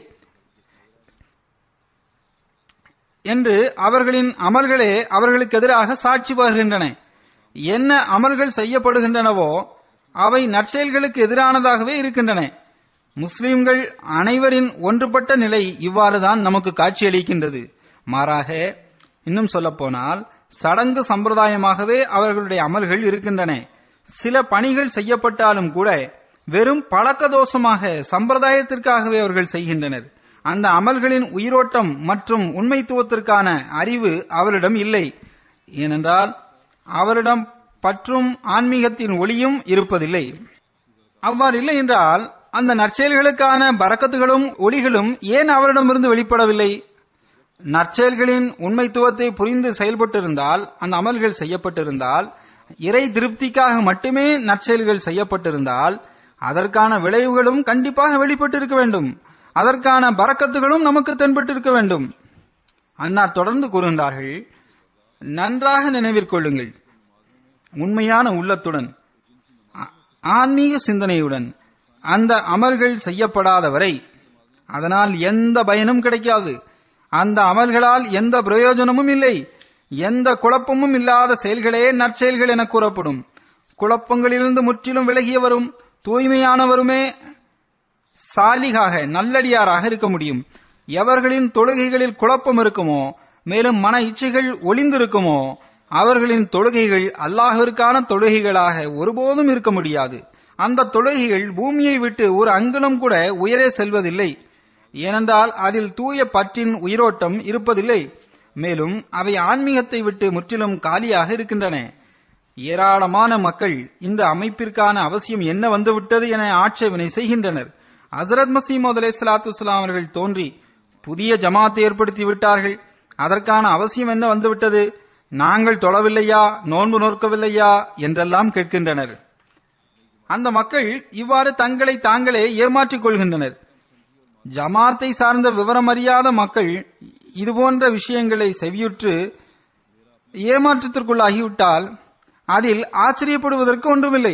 என்று அவர்களின் அமல்களே அவர்களுக்கு எதிராக சாட்சி பகர்கின்றன என்ன அமல்கள் செய்யப்படுகின்றனவோ அவை நற்செயல்களுக்கு எதிரானதாகவே இருக்கின்றன முஸ்லிம்கள் அனைவரின் ஒன்றுபட்ட நிலை இவ்வாறுதான் நமக்கு காட்சியளிக்கின்றது மாறாக இன்னும் சொல்லப்போனால் சடங்கு சம்பிரதாயமாகவே அவர்களுடைய அமல்கள் இருக்கின்றன சில பணிகள் செய்யப்பட்டாலும் கூட வெறும் பழக்க தோஷமாக சம்பிரதாயத்திற்காகவே அவர்கள் செய்கின்றனர் அந்த அமல்களின் உயிரோட்டம் மற்றும் உண்மைத்துவத்திற்கான அறிவு அவரிடம் இல்லை ஏனென்றால் அவரிடம் பற்றும் ஆன்மீகத்தின் ஒளியும் இருப்பதில்லை அவ்வாறு இல்லை என்றால் அந்த நற்செயல்களுக்கான பறக்கத்துகளும் ஒளிகளும் ஏன் அவரிடமிருந்து வெளிப்படவில்லை நற்செயல்களின் உண்மைத்துவத்தை புரிந்து செயல்பட்டிருந்தால் அந்த அமல்கள் செய்யப்பட்டிருந்தால் இறை திருப்திக்காக மட்டுமே நற்செயல்கள் செய்யப்பட்டிருந்தால் அதற்கான விளைவுகளும் கண்டிப்பாக வெளிப்பட்டிருக்க வேண்டும் அதற்கான பறக்கத்துகளும் நமக்கு தென்பட்டிருக்க வேண்டும் அன்னார் தொடர்ந்து கூறுகின்றார்கள் நன்றாக நினைவிற்கொள்ளுங்கள் உண்மையான உள்ளத்துடன் ஆ- ஆன்மீக சிந்தனையுடன் அந்த அமல்கள் செய்யப்படாத வரை அதனால் எந்த பயனும் கிடைக்காது அந்த அமல்களால் எந்த பிரயோஜனமும் இல்லை எந்த குழப்பமும் இல்லாத செயல்களே நற்செயல்கள் என கூறப்படும் குழப்பங்களிலிருந்து முற்றிலும் விலகியவரும் தூய்மையானவருமே சாலிகாக நல்லடியாராக இருக்க முடியும் எவர்களின் தொழுகைகளில் குழப்பம் இருக்குமோ மேலும் மன இச்சைகள் ஒளிந்திருக்குமோ அவர்களின் தொழுகைகள் அல்லாஹிற்கான தொழுகைகளாக ஒருபோதும் இருக்க முடியாது அந்த தொழுகைகள் பூமியை விட்டு ஒரு அங்குலம் கூட உயரே செல்வதில்லை ஏனென்றால் அதில் தூய பற்றின் உயிரோட்டம் இருப்பதில்லை மேலும் அவை ஆன்மீகத்தை விட்டு முற்றிலும் காலியாக இருக்கின்றன ஏராளமான மக்கள் இந்த அமைப்பிற்கான அவசியம் என்ன வந்துவிட்டது என ஆட்சேபனை செய்கின்றனர் ஹசரத் மசீமது அலை சலாத்து அவர்கள் தோன்றி புதிய ஜமாத்தை ஏற்படுத்தி விட்டார்கள் அதற்கான அவசியம் என்ன வந்துவிட்டது நாங்கள் தொழவில்லையா நோன்பு நோக்கவில்லையா என்றெல்லாம் கேட்கின்றனர் அந்த மக்கள் இவ்வாறு தங்களை தாங்களே ஏமாற்றிக் கொள்கின்றனர் ஜமாத்தை சார்ந்த விவரமறியாத மக்கள் இதுபோன்ற விஷயங்களை செவியுற்று ஏமாற்றத்திற்குள்ளாகிவிட்டால் அதில் ஆச்சரியப்படுவதற்கு ஒன்றுமில்லை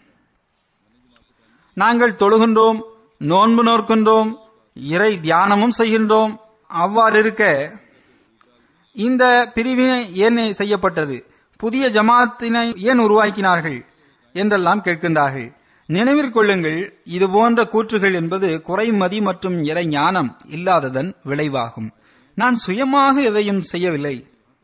நாங்கள் தொழுகின்றோம் நோன்பு நோர்க்கின்றோம் இறை தியானமும் செய்கின்றோம் அவ்வாறு இருக்க இந்த பிரிவினை ஏன் செய்யப்பட்டது புதிய ஜமாத்தினை ஏன் உருவாக்கினார்கள் என்றெல்லாம் கேட்கின்றார்கள் நினைவிற்கொள்ளுங்கள் இது போன்ற கூற்றுகள் என்பது குறைமதி மற்றும் இறை ஞானம் இல்லாததன் விளைவாகும் நான் சுயமாக எதையும் செய்யவில்லை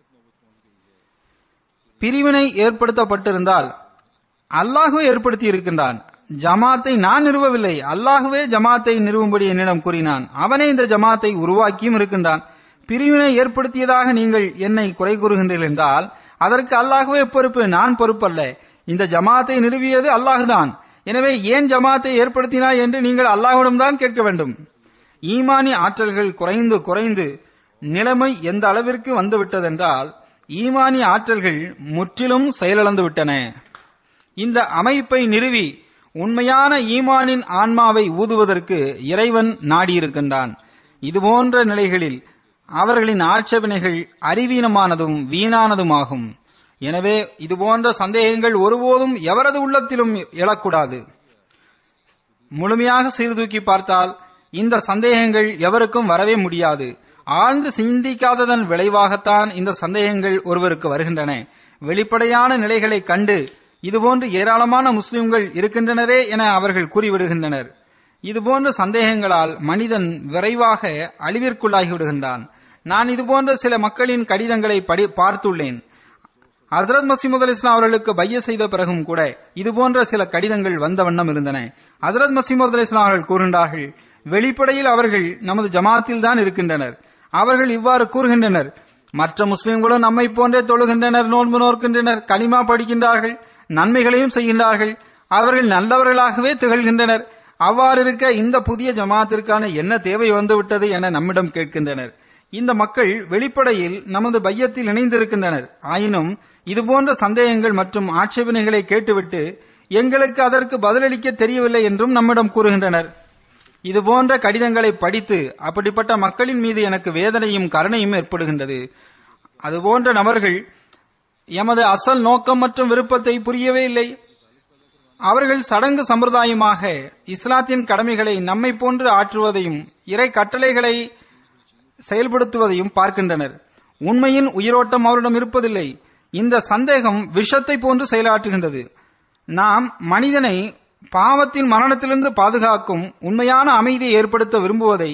பிரிவினை ஏற்படுத்தப்பட்டிருந்தால் அல்லாஹுவே ஏற்படுத்தி இருக்கின்றான் ஜமாத்தை நான் நிறுவவில்லை அல்லாஹுவே ஜமாத்தை நிறுவும்படி என்னிடம் கூறினான் அவனே இந்த ஜமாத்தை உருவாக்கியும் இருக்கின்றான் பிரிவினை ஏற்படுத்தியதாக நீங்கள் என்னை குறை கூறுகின்றீர்கள் என்றால் அதற்கு அல்லாஹ்வே பொறுப்பு நான் பொறுப்பல்ல இந்த ஜமாத்தை நிறுவியது அல்லாஹ்தான் எனவே ஏன் ஜமாத்தை ஏற்படுத்தினாய் என்று நீங்கள் அல்லாஹ்விடம் தான் கேட்க வேண்டும் ஈமானி ஆற்றல்கள் குறைந்து குறைந்து நிலைமை எந்த அளவிற்கு வந்துவிட்டதென்றால் ஈமானி ஆற்றல்கள் முற்றிலும் செயலிழந்து விட்டன இந்த அமைப்பை நிறுவி உண்மையான ஈமானின் ஆன்மாவை ஊதுவதற்கு இறைவன் நாடியிருக்கின்றான் இதுபோன்ற நிலைகளில் அவர்களின் ஆட்சேபனைகள் அறிவீனமானதும் வீணானதுமாகும் எனவே இதுபோன்ற சந்தேகங்கள் ஒருபோதும் எவரது உள்ளத்திலும் எழக்கூடாது முழுமையாக சீர்தூக்கி பார்த்தால் இந்த சந்தேகங்கள் எவருக்கும் வரவே முடியாது ஆழ்ந்து சிந்திக்காததன் விளைவாகத்தான் இந்த சந்தேகங்கள் ஒருவருக்கு வருகின்றன வெளிப்படையான நிலைகளை கண்டு இதுபோன்று ஏராளமான முஸ்லிம்கள் இருக்கின்றனரே என அவர்கள் கூறிவிடுகின்றனர் இதுபோன்ற சந்தேகங்களால் மனிதன் விரைவாக அழிவிற்குள்ளாகி விடுகின்றான் நான் இதுபோன்ற சில மக்களின் கடிதங்களை படி பார்த்துள்ளேன் ஹசரத் மசீமுத் அலி இஸ்லாம் அவர்களுக்கு பைய செய்த பிறகும் கூட இதுபோன்ற சில கடிதங்கள் வந்த வண்ணம் இருந்தன ஹசரத் மசீமுத் அலி இஸ்லாம் அவர்கள் கூறுகின்றார்கள் வெளிப்படையில் அவர்கள் நமது ஜமாத்தில் தான் இருக்கின்றனர் அவர்கள் இவ்வாறு கூறுகின்றனர் மற்ற முஸ்லிம்களும் நம்மை போன்றே தொழுகின்றனர் நோன்பு நோக்கின்றனர் கனிமா படிக்கின்றார்கள் நன்மைகளையும் செய்கின்றார்கள் அவர்கள் நல்லவர்களாகவே திகழ்கின்றனர் அவ்வாறு இருக்க இந்த புதிய ஜமாத்திற்கான என்ன தேவை வந்துவிட்டது என நம்மிடம் கேட்கின்றனர் இந்த மக்கள் வெளிப்படையில் நமது பையத்தில் இணைந்திருக்கின்றனர் ஆயினும் இதுபோன்ற சந்தேகங்கள் மற்றும் ஆட்சேபனைகளை கேட்டுவிட்டு எங்களுக்கு அதற்கு பதிலளிக்க தெரியவில்லை என்றும் நம்மிடம் கூறுகின்றனர் இதுபோன்ற கடிதங்களை படித்து அப்படிப்பட்ட மக்களின் மீது எனக்கு வேதனையும் கருணையும் ஏற்படுகின்றது அதுபோன்ற நபர்கள் எமது அசல் நோக்கம் மற்றும் விருப்பத்தை புரியவே இல்லை அவர்கள் சடங்கு சம்பிரதாயமாக இஸ்லாத்தின் கடமைகளை நம்மை போன்று ஆற்றுவதையும் இறை கட்டளைகளை செயல்படுத்துவதையும் பார்க்கின்றனர் உண்மையின் உயிரோட்டம் அவரிடம் இருப்பதில்லை இந்த சந்தேகம் விஷத்தை போன்று செயலாற்றுகின்றது நாம் மனிதனை பாவத்தின் மரணத்திலிருந்து பாதுகாக்கும் உண்மையான அமைதியை ஏற்படுத்த விரும்புவதை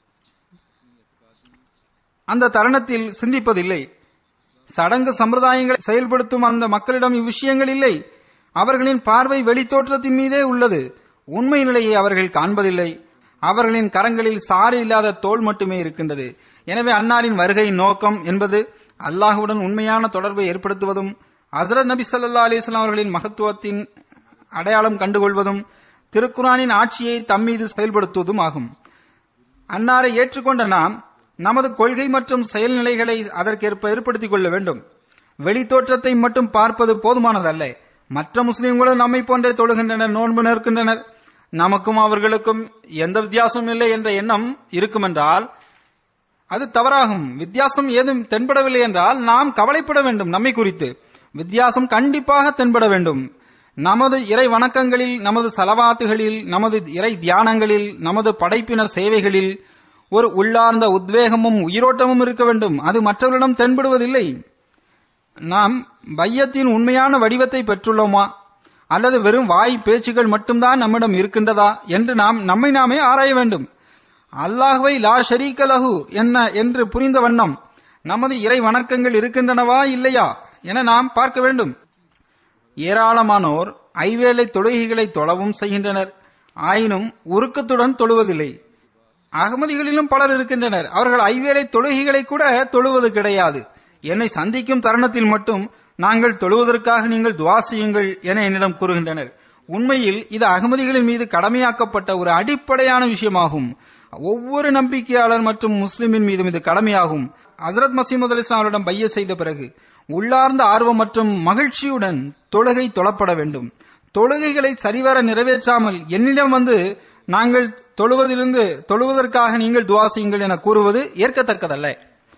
அந்த தருணத்தில் சிந்திப்பதில்லை சடங்கு சம்பிரதாயங்களை செயல்படுத்தும் அந்த மக்களிடம் இவ்விஷயங்கள் இல்லை அவர்களின் பார்வை வெளித்தோற்றத்தின் மீதே உள்ளது உண்மை நிலையை அவர்கள் காண்பதில்லை அவர்களின் கரங்களில் சாறு இல்லாத தோல் மட்டுமே இருக்கின்றது எனவே அன்னாரின் வருகையின் நோக்கம் என்பது அல்லாஹுடன் உண்மையான தொடர்பை ஏற்படுத்துவதும் ஹசரத் நபி ஸல்லல்லாஹு அலைஹி வஸல்லம் அவர்களின் மகத்துவத்தின் அடையாளம் கண்டுகொள்வதும் திருக்குரானின் ஆட்சியை தம்மீது செயல்படுத்துவதும் ஆகும் அன்னாரை ஏற்றுக்கொண்ட நாம் நமது கொள்கை மற்றும் செயல்நிலைகளை அதற்கேற்ப ஏற்படுத்திக் கொள்ள வேண்டும் வெளித்தோற்றத்தை மட்டும் பார்ப்பது போதுமானதல்ல மற்ற முஸ்லிம்களும் நம்மை போன்றே தொழுகின்றனர் நோன்பு நிற்கின்றனர் நமக்கும் அவர்களுக்கும் எந்த வித்தியாசமும் இல்லை என்ற எண்ணம் இருக்குமென்றால் அது தவறாகும் வித்தியாசம் ஏதும் தென்படவில்லை என்றால் நாம் கவலைப்பட வேண்டும் நம்மை குறித்து வித்தியாசம் கண்டிப்பாக தென்பட வேண்டும் நமது இறை வணக்கங்களில் நமது சலவாத்துகளில் நமது இறை தியானங்களில் நமது படைப்பினர் சேவைகளில் ஒரு உள்ளார்ந்த உத்வேகமும் உயிரோட்டமும் இருக்க வேண்டும் அது மற்றவர்களிடம் தென்படுவதில்லை நாம் பையத்தின் உண்மையான வடிவத்தை பெற்றுள்ளோமா அல்லது வெறும் வாய் பேச்சுகள் மட்டும்தான் நம்மிடம் இருக்கின்றதா என்று நாம் நம்மை நாமே ஆராய வேண்டும் அல்லாஹ்வை லா ஷரீக லஹு என்ன என்று புரிந்த வண்ணம் நமது இறை வணக்கங்கள் இருக்கின்றனவா இல்லையா என நாம் பார்க்க வேண்டும் ஏராளமானோர் ஐவேளை தொழுகைகளை தொழவும் செய்கின்றனர் ஆயினும் உருக்கத்துடன் தொழுவதில்லை அகமதிகளிலும் பலர் இருக்கின்றனர் அவர்கள் ஐவேளை தொழுகைகளை கூட தொழுவது கிடையாது என்னை சந்திக்கும் தருணத்தில் மட்டும் நாங்கள் தொழுவதற்காக நீங்கள் துவா செய்யுங்கள் என என்னிடம் கூறுகின்றனர் உண்மையில் இது அகமதிகளின் மீது கடமையாக்கப்பட்ட ஒரு அடிப்படையான விஷயமாகும் ஒவ்வொரு நம்பிக்கையாளர் மற்றும் முஸ்லிமின் மீதும் இது கடமையாகும் ஹசரத் மசீமது அலிஸ்லாம் அவரிடம் பைய செய்த பிறகு உள்ளார்ந்த ஆர்வம் மற்றும் மகிழ்ச்சியுடன் தொழுகை தொழப்பட வேண்டும் தொழுகைகளை சரிவர நிறைவேற்றாமல் என்னிடம் வந்து நாங்கள் தொழுவதிலிருந்து தொழுவதற்காக நீங்கள் துவா செய்யுங்கள் என கூறுவது ஏற்கத்தக்கதல்ல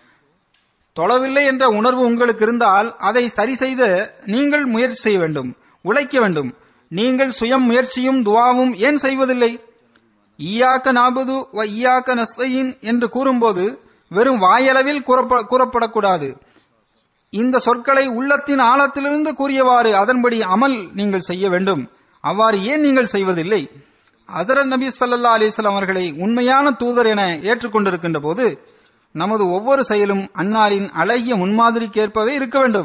தொழவில்லை என்ற உணர்வு உங்களுக்கு இருந்தால் அதை சரி செய்து நீங்கள் முயற்சி செய்ய வேண்டும் உழைக்க வேண்டும் நீங்கள் சுயம் முயற்சியும் துவாவும் ஏன் செய்வதில்லை ஈயாக்க நாபுது வ ஈயாக்க நஸ்தையின் என்று கூறும்போது வெறும் வாயளவில் கூறப்ப- கூறப்படக்கூடாது இந்த சொற்களை உள்ளத்தின் ஆழத்திலிருந்து கூறியவாறு அதன்படி அமல் நீங்கள் செய்ய வேண்டும் அவ்வாறு ஏன் நீங்கள் செய்வதில்லை ஹசரத் நபி ஸல்லல்லாஹு அலைஹி வஸல்லம் அவர்களை உண்மையான தூதர் என ஏற்றுக்கொண்டிருக்கின்ற போது நமது ஒவ்வொரு செயலும் அன்னாரின் அழகிய முன்மாதிரிக்கேற்பவே இருக்க வேண்டும்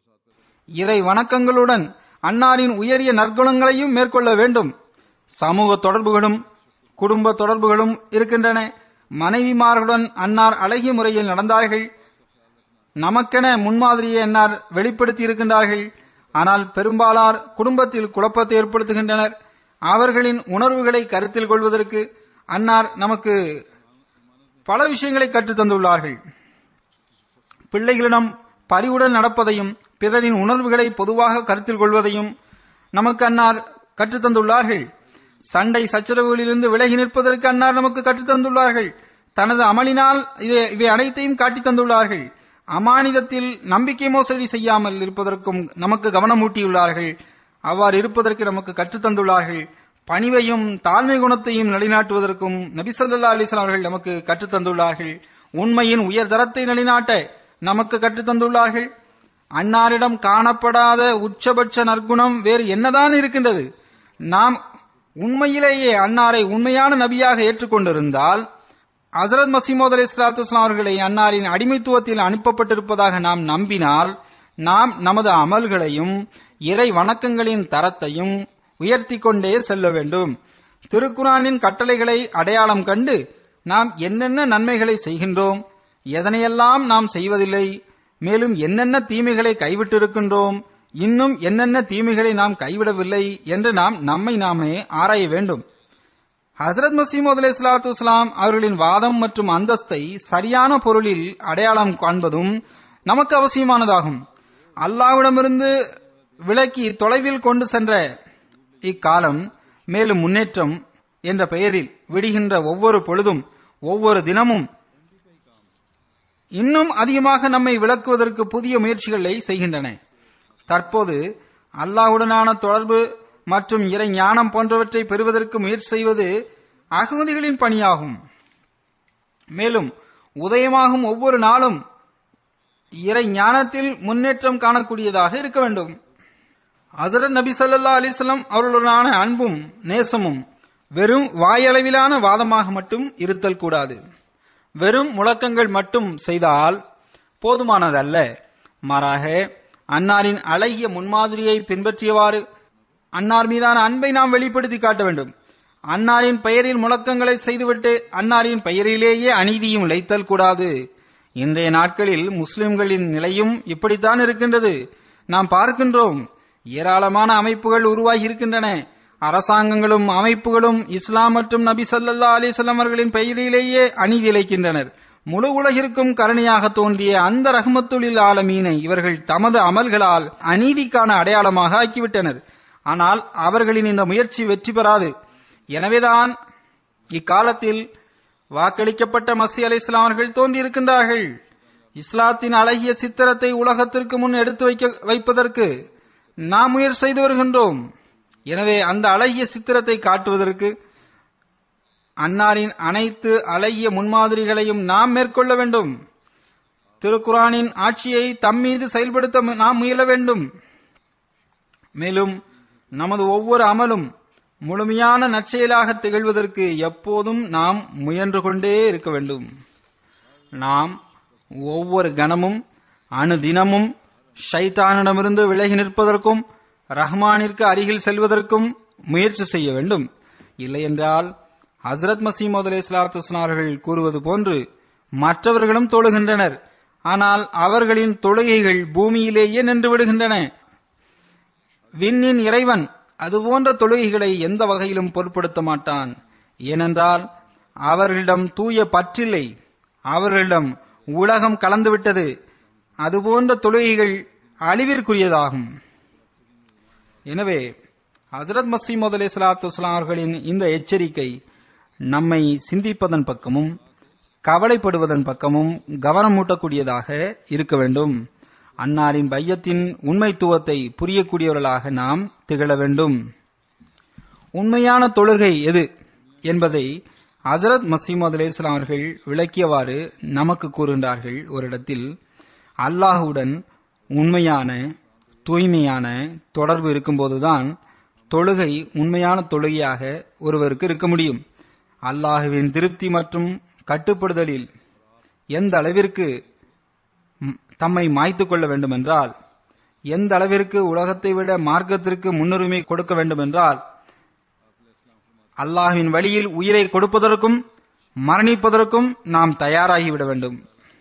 இறை வணக்கங்களுடன் அன்னாரின் உயரிய நற்குணங்களையும் மேற்கொள்ள வேண்டும் சமூக தொடர்புகளும் குடும்ப தொடர்புகளும் இருக்கின்றன மனைவிமார்களுடன் அன்னார் அழகிய முறையில் நடந்தார்கள் நமக்கென முன்மாதிரியை அன்னார் வெளிப்படுத்தி இருக்கின்றார்கள் ஆனால் பெரும்பாலார் குடும்பத்தில் குழப்பத்தை ஏற்படுத்துகின்றனர் அவர்களின் உணர்வுகளை கருத்தில் கொள்வதற்கு அன்னார் நமக்கு பல விஷயங்களை கற்றுத் தந்துள்ளார்கள் பிள்ளைகளிடம் பரிவுடன் நடப்பதையும் பிறரின் உணர்வுகளை பொதுவாக கருத்தில் கொள்வதையும் நமக்கு அன்னார் கற்றுத் தந்துள்ளார்கள் சண்டை சச்சரவுகளிலிருந்து விலகி நிற்பதற்கு அன்னார் நமக்கு கற்றுத் தந்துள்ளார்கள் தனது அமலினால் இது- இவை அனைத்தையும் காட்டித் தந்துள்ளார்கள் அமானிதத்தில் நம்பிக்கை மோசடி செய்யாமல் இருப்பதற்கும் நமக்கு கவனமூட்டியுள்ளார்கள் அவ்வாறு இருப்பதற்கு நமக்கு கற்றுத் தந்துள்ளார்கள் பணிவையும் தாழ்மை குணத்தையும் நிலைநாட்டுவதற்கும் நபிசல்லா அலிஸ்லாம் அவர்கள் நமக்கு கற்றுத் தந்துள்ளார்கள் உண்மையின் உயர் தரத்தை நிலைநாட்ட நமக்கு கற்றுத் தந்துள்ளார்கள் அன்னாரிடம் காணப்படாத உச்சபட்ச நற்குணம் வேறு என்னதான் இருக்கின்றது நாம் உண்மையிலேயே அன்னாரை உண்மையான நபியாக ஏற்றுக்கொண்டிருந்தால் ஹசரத் மசீமோத் அலி இஸ்லாத்து அவர்களை அன்னாரின் அடிமைத்துவத்தில் அனுப்பப்பட்டிருப்பதாக நாம் நம்பினால் நாம் நமது அமல்களையும் இறை வணக்கங்களின் தரத்தையும் உயர்த்தி கொண்டே செல்ல வேண்டும் திருக்குரானின் கட்டளைகளை அடையாளம் கண்டு நாம் என்னென்ன நன்மைகளை செய்கின்றோம் எதனையெல்லாம் நாம் செய்வதில்லை மேலும் என்னென்ன தீமைகளை கைவிட்டிருக்கின்றோம் இன்னும் என்னென்ன தீமைகளை நாம் கைவிடவில்லை என்று நாம் நம்மை நாமே ஆராய வேண்டும் ஹசரத் மசீமது அலி இஸ்லாத்து இஸ்லாம் அவர்களின் வாதம் மற்றும் அந்தஸ்தை சரியான பொருளில் அடையாளம் காண்பதும் நமக்கு அவசியமானதாகும் அல்லாவிடமிருந்து விலக்கி தொலைவில் கொண்டு சென்ற இக்காலம் மேலும் முன்னேற்றம் என்ற பெயரில் விடுகின்ற ஒவ்வொரு பொழுதும் ஒவ்வொரு தினமும் இன்னும் அதிகமாக நம்மை விளக்குவதற்கு புதிய முயற்சிகளை செய்கின்றன தற்போது அல்லாஹ்வுடனான தொடர்பு மற்றும் இறை ஞானம் போன்றவற்றை பெறுவதற்கு முயற்சி செய்வது அகமதிகளின் பணியாகும் மேலும் உதயமாகும் ஒவ்வொரு நாளும் இறை ஞானத்தில் முன்னேற்றம் காணக்கூடியதாக இருக்க வேண்டும் ஹசரத் நபி ஸல்லல்லாஹு அலைஹி வஸல்லம் அவர்களுடனான அன்பும் நேசமும் வெறும் வாயளவிலான வாதமாக மட்டும் இருத்தல் கூடாது வெறும் முழக்கங்கள் மட்டும் செய்தால் போதுமானதல்ல மாறாக அன்னாரின் அழகிய முன்மாதிரியை பின்பற்றியவாறு அன்னார் மீதான அன்பை நாம் வெளிப்படுத்தி காட்ட வேண்டும் அன்னாரின் பெயரில் முழக்கங்களை செய்துவிட்டு அன்னாரின் பெயரிலேயே அநீதியும் இழைத்தல் கூடாது இன்றைய நாட்களில் முஸ்லிம்களின் நிலையும் இப்படித்தான் இருக்கின்றது நாம் பார்க்கின்றோம் ஏராளமான அமைப்புகள் உருவாகி இருக்கின்றன அரசாங்கங்களும் அமைப்புகளும் இஸ்லாம் மற்றும் நபி ஸல்லல்லாஹு அலைஹி வஸல்லம் அவர்களின் பெயரிலேயே அநீதி இழைக்கின்றனர் முழு உலகிற்கும் கருணையாக தோன்றிய அந்த ரஹ்மத்துலில் ஆலமீனை இவர்கள் தமது அமல்களால் அநீதிக்கான அடையாளமாக ஆக்கிவிட்டனர் ஆனால் அவர்களின் இந்த முயற்சி வெற்றி பெறாது எனவேதான் இக்காலத்தில் வாக்களிக்கப்பட்ட மசி அலை இஸ்லாம் அவர்கள் தோன்றியிருக்கின்றார்கள் இஸ்லாத்தின் அழகிய சித்திரத்தை உலகத்திற்கு முன் எடுத்து வைக்க வைப்பதற்கு நாம் முயற்சி செய்து வருகின்றோம் எனவே அந்த அழகிய சித்திரத்தை காட்டுவதற்கு அன்னாரின் அனைத்து அழகிய முன்மாதிரிகளையும் நாம் மேற்கொள்ள வேண்டும் திருக்குரானின் ஆட்சியை தம்மீது செயல்படுத்த மு- நாம் முயல வேண்டும் மேலும் நமது ஒவ்வொரு அமலும் முழுமையான நற்செயலாக திகழ்வதற்கு எப்போதும் நாம் முயன்று கொண்டே இருக்க வேண்டும் நாம் ஒவ்வொரு கணமும் அணுதினமும் ஷைத்தானிடமிருந்து விலகி நிற்பதற்கும் ரஹ்மானிற்கு அருகில் செல்வதற்கும் முயற்சி செய்ய வேண்டும் இல்லையென்றால் ஹசரத் மசீமது அலி இஸ்லாத்து அவர்கள் கூறுவது போன்று மற்றவர்களும் தொழுகின்றனர் ஆனால் அவர்களின் தொழுகைகள் பூமியிலேயே நின்று விடுகின்றன விண்ணின் இறைவன் அதுபோன்ற தொழுகைகளை எந்த வகையிலும் பொருட்படுத்த மாட்டான் ஏனென்றால் அவர்களிடம் தூய பற்றில்லை அவர்களிடம் உலகம் கலந்துவிட்டது அதுபோன்ற தொழுகைகள் அழிவிற்குரியதாகும் எனவே ஹசரத் மசீமது அலி சலாத்து அவர்களின் இந்த எச்சரிக்கை நம்மை சிந்திப்பதன் பக்கமும் கவலைப்படுவதன் பக்கமும் கவனமூட்டக்கூடியதாக இருக்க வேண்டும் அன்னாரின் பையத்தின் உண்மைத்துவத்தை புரியக்கூடியவர்களாக நாம் திகழ வேண்டும் உண்மையான தொழுகை எது என்பதை ஹசரத் மசீமது அலி அவர்கள் விளக்கியவாறு நமக்கு கூறுகின்றார்கள் ஒரு இடத்தில் அல்லாஹுடன் உண்மையான தூய்மையான தொடர்பு இருக்கும்போதுதான் தொழுகை உண்மையான தொழுகையாக ஒருவருக்கு இருக்க முடியும் அல்லாஹுவின் திருப்தி மற்றும் கட்டுப்படுதலில் எந்த அளவிற்கு ம், தம்மை மாய்த்து கொள்ள வேண்டுமென்றால் எந்த அளவிற்கு உலகத்தை விட மார்க்கத்திற்கு முன்னுரிமை கொடுக்க வேண்டுமென்றால் அல்லாஹ்வின் வழியில் உயிரை கொடுப்பதற்கும் மரணிப்பதற்கும் நாம் தயாராகிவிட வேண்டும்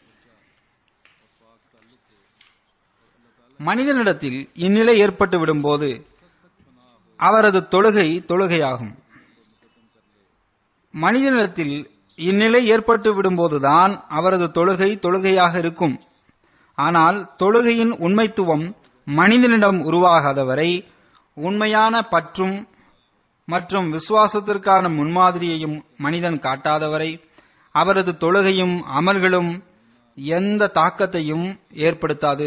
மனிதனிடத்தில் இந்நிலை ஏற்பட்டு விடும்போது அவரது தொழுகை தொழுகையாகும் மனிதனிடத்தில் இந்நிலை ஏற்பட்டு விடும்போதுதான் அவரது தொழுகை தொழுகையாக இருக்கும் ஆனால் தொழுகையின் உண்மைத்துவம் மனிதனிடம் உருவாகாதவரை உண்மையான பற்றும் மற்றும் விசுவாசத்திற்கான முன்மாதிரியையும் மனிதன் காட்டாதவரை அவரது தொழுகையும் அமல்களும் எந்த தாக்கத்தையும் ஏற்படுத்தாது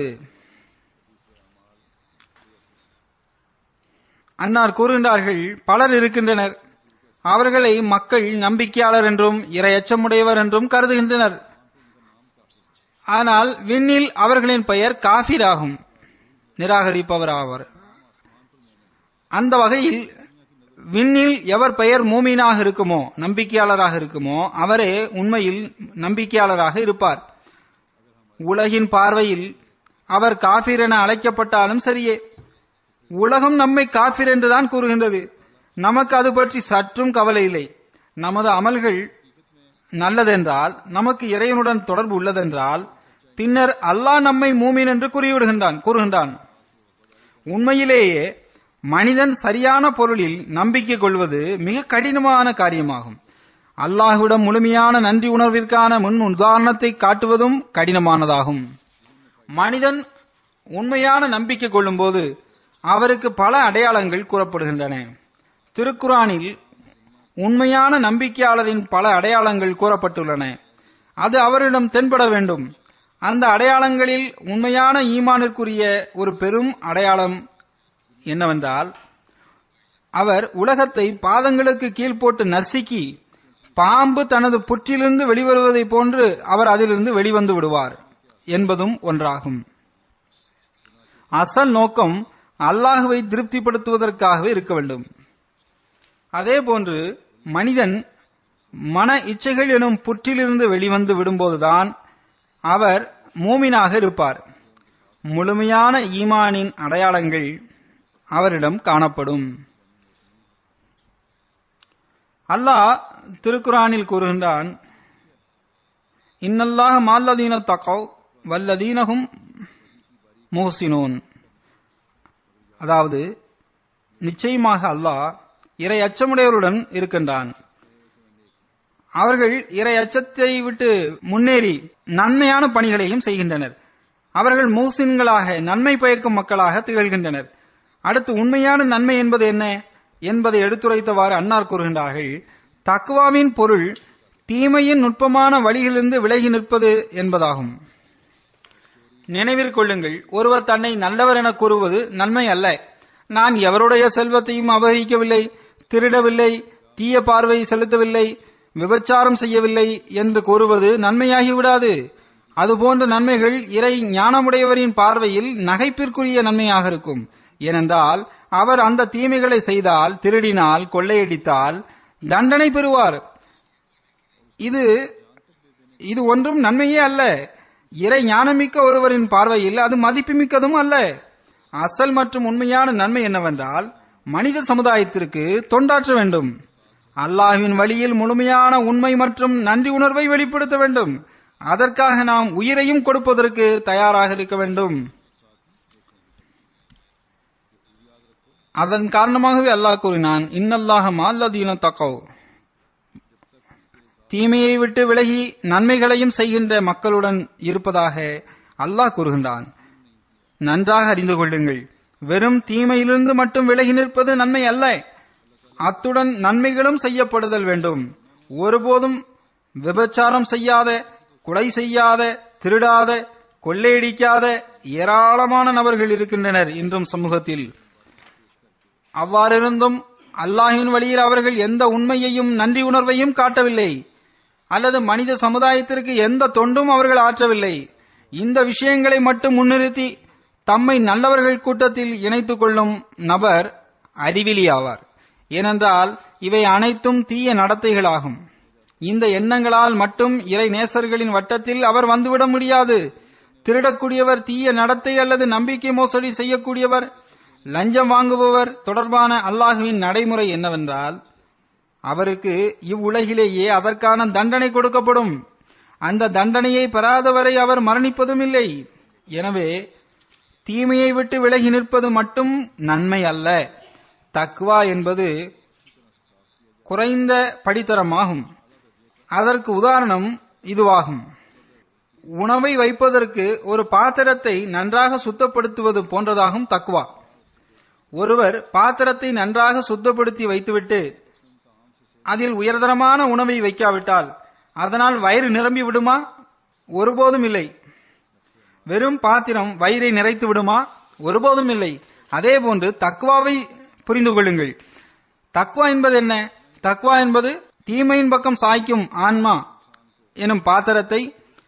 அன்னார் கூறுகின்றார்கள் பலர் இருக்கின்றனர் அவர்களை மக்கள் நம்பிக்கையாளர் என்றும் இரையச்சமுடையவர் என்றும் கருதுகின்றனர் ஆனால் விண்ணில் அவர்களின் பெயர் காஃபிர் ஆகும் நிராகரிப்பவர் ஆவர் அந்த வகையில் விண்ணில் எவர் பெயர் மூமீனாக இருக்குமோ நம்பிக்கையாளராக இருக்குமோ அவரே உண்மையில் நம்பிக்கையாளராக இருப்பார் உலகின் பார்வையில் அவர் காஃபிர் என அழைக்கப்பட்டாலும் சரியே உலகம் நம்மை காஃபிர் என்றுதான் கூறுகின்றது நமக்கு அது பற்றி சற்றும் கவலை இல்லை நமது அமல்கள் நல்லதென்றால் நமக்கு இறைவனுடன் தொடர்பு உள்ளதென்றால் பின்னர் அல்லாஹ் நம்மை மூமின் என்று கூறிவிடுகின்றான் கூறுகின்றான் உண்மையிலேயே மனிதன் சரியான பொருளில் நம்பிக்கை கொள்வது மிக கடினமான காரியமாகும் அல்லாஹ்விடம் முழுமையான நன்றி உணர்விற்கான முன் உதாரணத்தை காட்டுவதும் கடினமானதாகும் மனிதன் உண்மையான நம்பிக்கை கொள்ளும்போது அவருக்கு பல அடையாளங்கள் கூறப்படுகின்றன திருக்குரானில் உண்மையான நம்பிக்கையாளரின் பல அடையாளங்கள் கூறப்பட்டுள்ளன அது அவரிடம் தென்பட வேண்டும் அந்த அடையாளங்களில் உண்மையான ஈமானிற்குரிய ஒரு பெரும் அடையாளம் என்னவென்றால் அவர் உலகத்தை பாதங்களுக்கு கீழ் போட்டு நசுக்கி பாம்பு தனது புற்றிலிருந்து வெளிவருவதைப் போன்று அவர் அதிலிருந்து வெளிவந்து விடுவார் என்பதும் ஒன்றாகும் அசல் நோக்கம் அல்லாஹுவை திருப்திப்படுத்துவதற்காகவே இருக்க வேண்டும் அதே போன்று மனிதன் மன இச்சைகள் எனும் புற்றிலிருந்து வெளிவந்து விடும்போதுதான் அவர் மூமினாக இருப்பார் முழுமையான ஈமானின் அடையாளங்கள் அவரிடம் காணப்படும் அல்லாஹ் திருக்குரானில் கூறுகின்றான் இன்னல்லாக மால்லதீன தகவ் வல்லதீனகும் முஹ்சினூன் அதாவது நிச்சயமாக அல்லாஹ் இறை அச்சமுடையவருடன் இருக்கின்றான் அவர்கள் இறை அச்சத்தை விட்டு முன்னேறி நன்மையான பணிகளையும் செய்கின்றனர் அவர்கள் மூசின்களாக நன்மை பயக்கும் மக்களாக திகழ்கின்றனர் அடுத்து உண்மையான நன்மை என்பது என்ன என்பதை எடுத்துரைத்தவாறு அன்னார் கூறுகின்றார்கள் தக்குவாவின் பொருள் தீமையின் நுட்பமான வழியிலிருந்து விலகி நிற்பது என்பதாகும் நினைவிற்கொள்ளுங்கள் ஒருவர் தன்னை நல்லவர் என கூறுவது நன்மை அல்ல நான் எவருடைய செல்வத்தையும் அபகரிக்கவில்லை திருடவில்லை தீய பார்வை செலுத்தவில்லை விபச்சாரம் செய்யவில்லை என்று கூறுவது நன்மையாகி விடாது அதுபோன்ற நன்மைகள் இறை ஞானமுடையவரின் பார்வையில் நகைப்பிற்குரிய நன்மையாக இருக்கும் ஏனென்றால் அவர் அந்த தீமைகளை செய்தால் திருடினால் கொள்ளையடித்தால் தண்டனை பெறுவார் இது இது ஒன்றும் நன்மையே அல்ல இறை ஞானமிக்க ஒருவரின் பார்வையில் அது மதிப்புமிக்கதும் அல்ல அசல் மற்றும் உண்மையான நன்மை என்னவென்றால் மனித சமுதாயத்திற்கு தொண்டாற்ற வேண்டும் அல்லாஹ்வின் வழியில் முழுமையான உண்மை மற்றும் நன்றி உணர்வை வெளிப்படுத்த வேண்டும் அதற்காக நாம் உயிரையும் கொடுப்பதற்கு தயாராக இருக்க வேண்டும் அதன் காரணமாகவே அல்லாஹ் கூறினான் இன்னல்லாக மால்லதீன தக்கவ் தீமையை விட்டு விலகி நன்மைகளையும் செய்கின்ற மக்களுடன் இருப்பதாக அல்லாஹ் கூறுகின்றான் நன்றாக அறிந்து கொள்ளுங்கள் வெறும் தீமையிலிருந்து மட்டும் விலகி நிற்பது நன்மை அல்ல அத்துடன் நன்மைகளும் செய்யப்படுதல் வேண்டும் ஒருபோதும் விபச்சாரம் செய்யாத கொலை செய்யாத திருடாத கொள்ளையடிக்காத ஏராளமான நபர்கள் இருக்கின்றனர் இன்றும் சமூகத்தில் அவ்வாறிருந்தும் அல்லாஹின் வழியில் அவர்கள் எந்த உண்மையையும் நன்றி உணர்வையும் காட்டவில்லை அல்லது மனித சமுதாயத்திற்கு எந்த தொண்டும் அவர்கள் ஆற்றவில்லை இந்த விஷயங்களை மட்டும் முன்னிறுத்தி தம்மை நல்லவர்கள் கூட்டத்தில் இணைத்துக் கொள்ளும் நபர் அறிவிலி ஆவார் ஏனென்றால் இவை அனைத்தும் தீய நடத்தைகளாகும் இந்த எண்ணங்களால் மட்டும் இறை நேசர்களின் வட்டத்தில் அவர் வந்துவிட முடியாது திருடக்கூடியவர் தீய நடத்தை அல்லது நம்பிக்கை மோசடி செய்யக்கூடியவர் லஞ்சம் வாங்குபவர் தொடர்பான அல்லாஹுவின் நடைமுறை என்னவென்றால் அவருக்கு இவ்வுலகிலேயே அதற்கான தண்டனை கொடுக்கப்படும் அந்த தண்டனையை பெறாதவரை அவர் மரணிப்பதும் இல்லை எனவே தீமையை விட்டு விலகி நிற்பது மட்டும் நன்மை அல்ல தக்வா என்பது குறைந்த படித்தரமாகும் அதற்கு உதாரணம் இதுவாகும் உணவை வைப்பதற்கு ஒரு பாத்திரத்தை நன்றாக சுத்தப்படுத்துவது போன்றதாகும் தக்வா ஒருவர் பாத்திரத்தை நன்றாக சுத்தப்படுத்தி வைத்துவிட்டு அதில் உயர்தரமான உணவை வைக்காவிட்டால் அதனால் வயிறு நிரம்பி விடுமா ஒருபோதும் இல்லை வெறும் பாத்திரம் வயிறை நிறைத்து விடுமா ஒருபோதும் இல்லை அதே போன்று தக்வாவை புரிந்து கொள்ளுங்கள் தக்வா என்பது என்ன தக்வா என்பது தீமையின் பக்கம் சாய்க்கும் ஆன்மா எனும் பாத்திரத்தை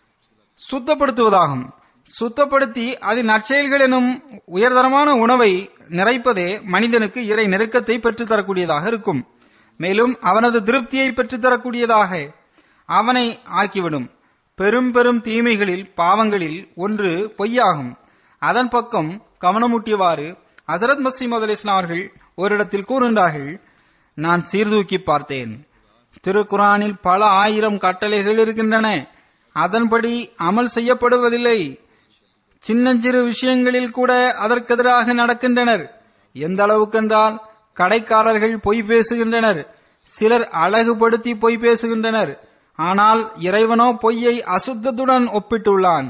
சுத்தப்படுத்துவதாகும் சுத்தப்படுத்தி அதில் நற்செயல்கள் எனும் உயர்தரமான உணவை நிறைப்பதே மனிதனுக்கு இறை நெருக்கத்தை பெற்றுத்தரக்கூடியதாக இருக்கும் மேலும் அவனது திருப்தியை பெற்றுத்தரக்கூடியதாக அவனை ஆக்கிவிடும் பெரும் பெரும் தீமைகளில் பாவங்களில் ஒன்று பொய்யாகும் அதன் பக்கம் கவனமூட்டியவாறு ஹசரத் மசீம் அல் இஸ்லாம் அவர்கள் ஓரிடத்தில் கூறுகின்றார்கள் நான் சீர்தூக்கி பார்த்தேன் திருக்குரானில் பல ஆயிரம் கட்டளைகள் இருக்கின்றன அதன்படி அமல் செய்யப்படுவதில்லை சின்னஞ்சிறு விஷயங்களில் கூட அதற்கெதிராக நடக்கின்றனர் எந்த அளவுக்கென்றால் கடைக்காரர்கள் பொய் பேசுகின்றனர் சிலர் அழகுபடுத்தி பொய் பேசுகின்றனர் ஆனால் இறைவனோ பொய்யை அசுத்தத்துடன் ஒப்பிட்டுள்ளான்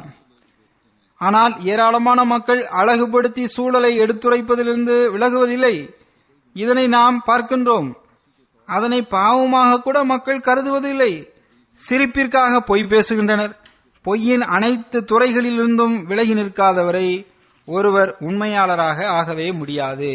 ஆனால் ஏராளமான மக்கள் அழகுபடுத்தி சூழலை எடுத்துரைப்பதிலிருந்து விலகுவதில்லை இதனை நாம் பார்க்கின்றோம் அதனை பாவமாக கூட மக்கள் கருதுவதில்லை சிரிப்பிற்காக பொய் பேசுகின்றனர் பொய்யின் அனைத்து துறைகளிலிருந்தும் விலகி நிற்காதவரை ஒருவர் உண்மையாளராக ஆகவே முடியாது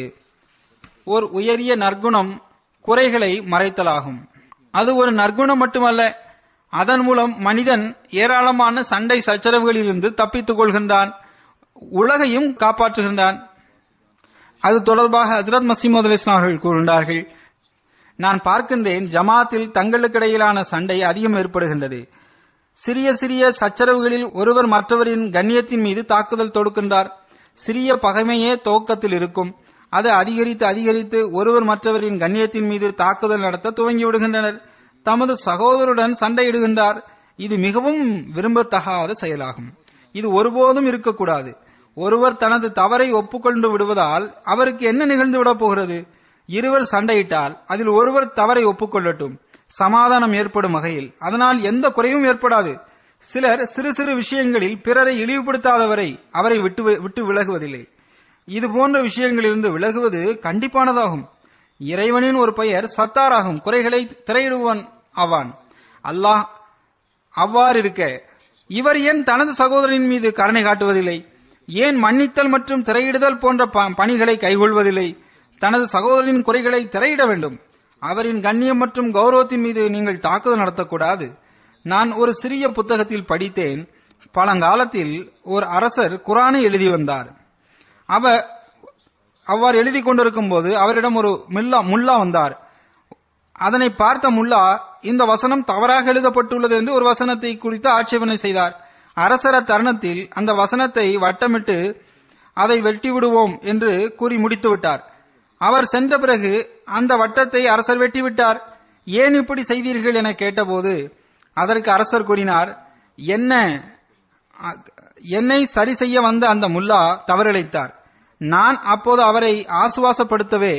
ஓர் உயரிய நற்குணம் குறைகளை மறைத்தலாகும் அது ஒரு நற்குணம் மட்டுமல்ல அதன் மூலம் மனிதன் ஏராளமான சண்டை சச்சரவுகளிலிருந்து தப்பித்துக் கொள்கின்றான் உலகையும் காப்பாற்றுகின்றான் அது தொடர்பாக ஹசரத் மசீமது அலி இஸ்லாம் அவர்கள் கூறுகின்றார்கள் நான் பார்க்கின்றேன் ஜமாத்தில் தங்களுக்கிடையிலான சண்டை அதிகம் ஏற்படுகின்றது சிறிய சிறிய சச்சரவுகளில் ஒருவர் மற்றவரின் கண்ணியத்தின் மீது தாக்குதல் தொடுக்கின்றார் சிறிய பகைமையே துவக்கத்தில் இருக்கும் அது அதிகரித்து அதிகரித்து ஒருவர் மற்றவரின் கண்ணியத்தின் மீது தாக்குதல் நடத்த துவங்கி விடுகின்றனர் தமது சகோதரருடன் சண்டையிடுகின்றார் இது மிகவும் விரும்பத்தகாத செயலாகும் இது ஒருபோதும் இருக்கக்கூடாது ஒருவர் தனது தவறை ஒப்புக்கொண்டு விடுவதால் அவருக்கு என்ன நிகழ்ந்து விடப் போகிறது இருவர் சண்டையிட்டால் அதில் ஒருவர் தவறை ஒப்புக்கொள்ளட்டும் சமாதானம் ஏற்படும் வகையில் அதனால் எந்த குறையும் ஏற்படாது சிலர் சிறு சிறு விஷயங்களில் பிறரை இழிவுபடுத்தாதவரை அவரை விட்டு விட்டு விலகுவதில்லை இது போன்ற விஷயங்களிலிருந்து விலகுவது கண்டிப்பானதாகும் இறைவனின் ஒரு பெயர் சத்தாராகும் குறைகளை திரையிடுவன் ஆவான் அல்லாஹ் அவ்வாறு இருக்க இவர் ஏன் தனது சகோதரனின் மீது கருணை காட்டுவதில்லை ஏன் மன்னித்தல் மற்றும் திரையிடுதல் போன்ற ப- பணிகளை கைகொள்வதில்லை தனது சகோதரனின் குறைகளை திரையிட வேண்டும் அவரின் கண்ணியம் மற்றும் கௌரவத்தின் மீது நீங்கள் தாக்குதல் நடத்தக்கூடாது நான் ஒரு சிறிய புத்தகத்தில் படித்தேன் பழங்காலத்தில் ஒரு அரசர் குரானை எழுதி வந்தார் அவர் அவ்வாறு எழுதி கொண்டிருக்கும் போது அவரிடம் ஒரு மில்லா முல்லா வந்தார் அதனை பார்த்த முல்லா இந்த வசனம் தவறாக எழுதப்பட்டுள்ளது என்று ஒரு வசனத்தை குறித்து ஆட்சேபனை செய்தார் அரசர தருணத்தில் அந்த வசனத்தை வட்டமிட்டு அதை வெட்டி விடுவோம் என்று கூறி முடித்து விட்டார் அவர் சென்ற பிறகு அந்த வட்டத்தை அரசர் வெட்டிவிட்டார் ஏன் இப்படி செய்தீர்கள் என கேட்டபோது அதற்கு அரசர் கூறினார் என்ன அ- என்னை சரி செய்ய வந்த அந்த முல்லா தவறிழைத்தார் நான் அப்போது அவரை ஆசுவாசப்படுத்தவே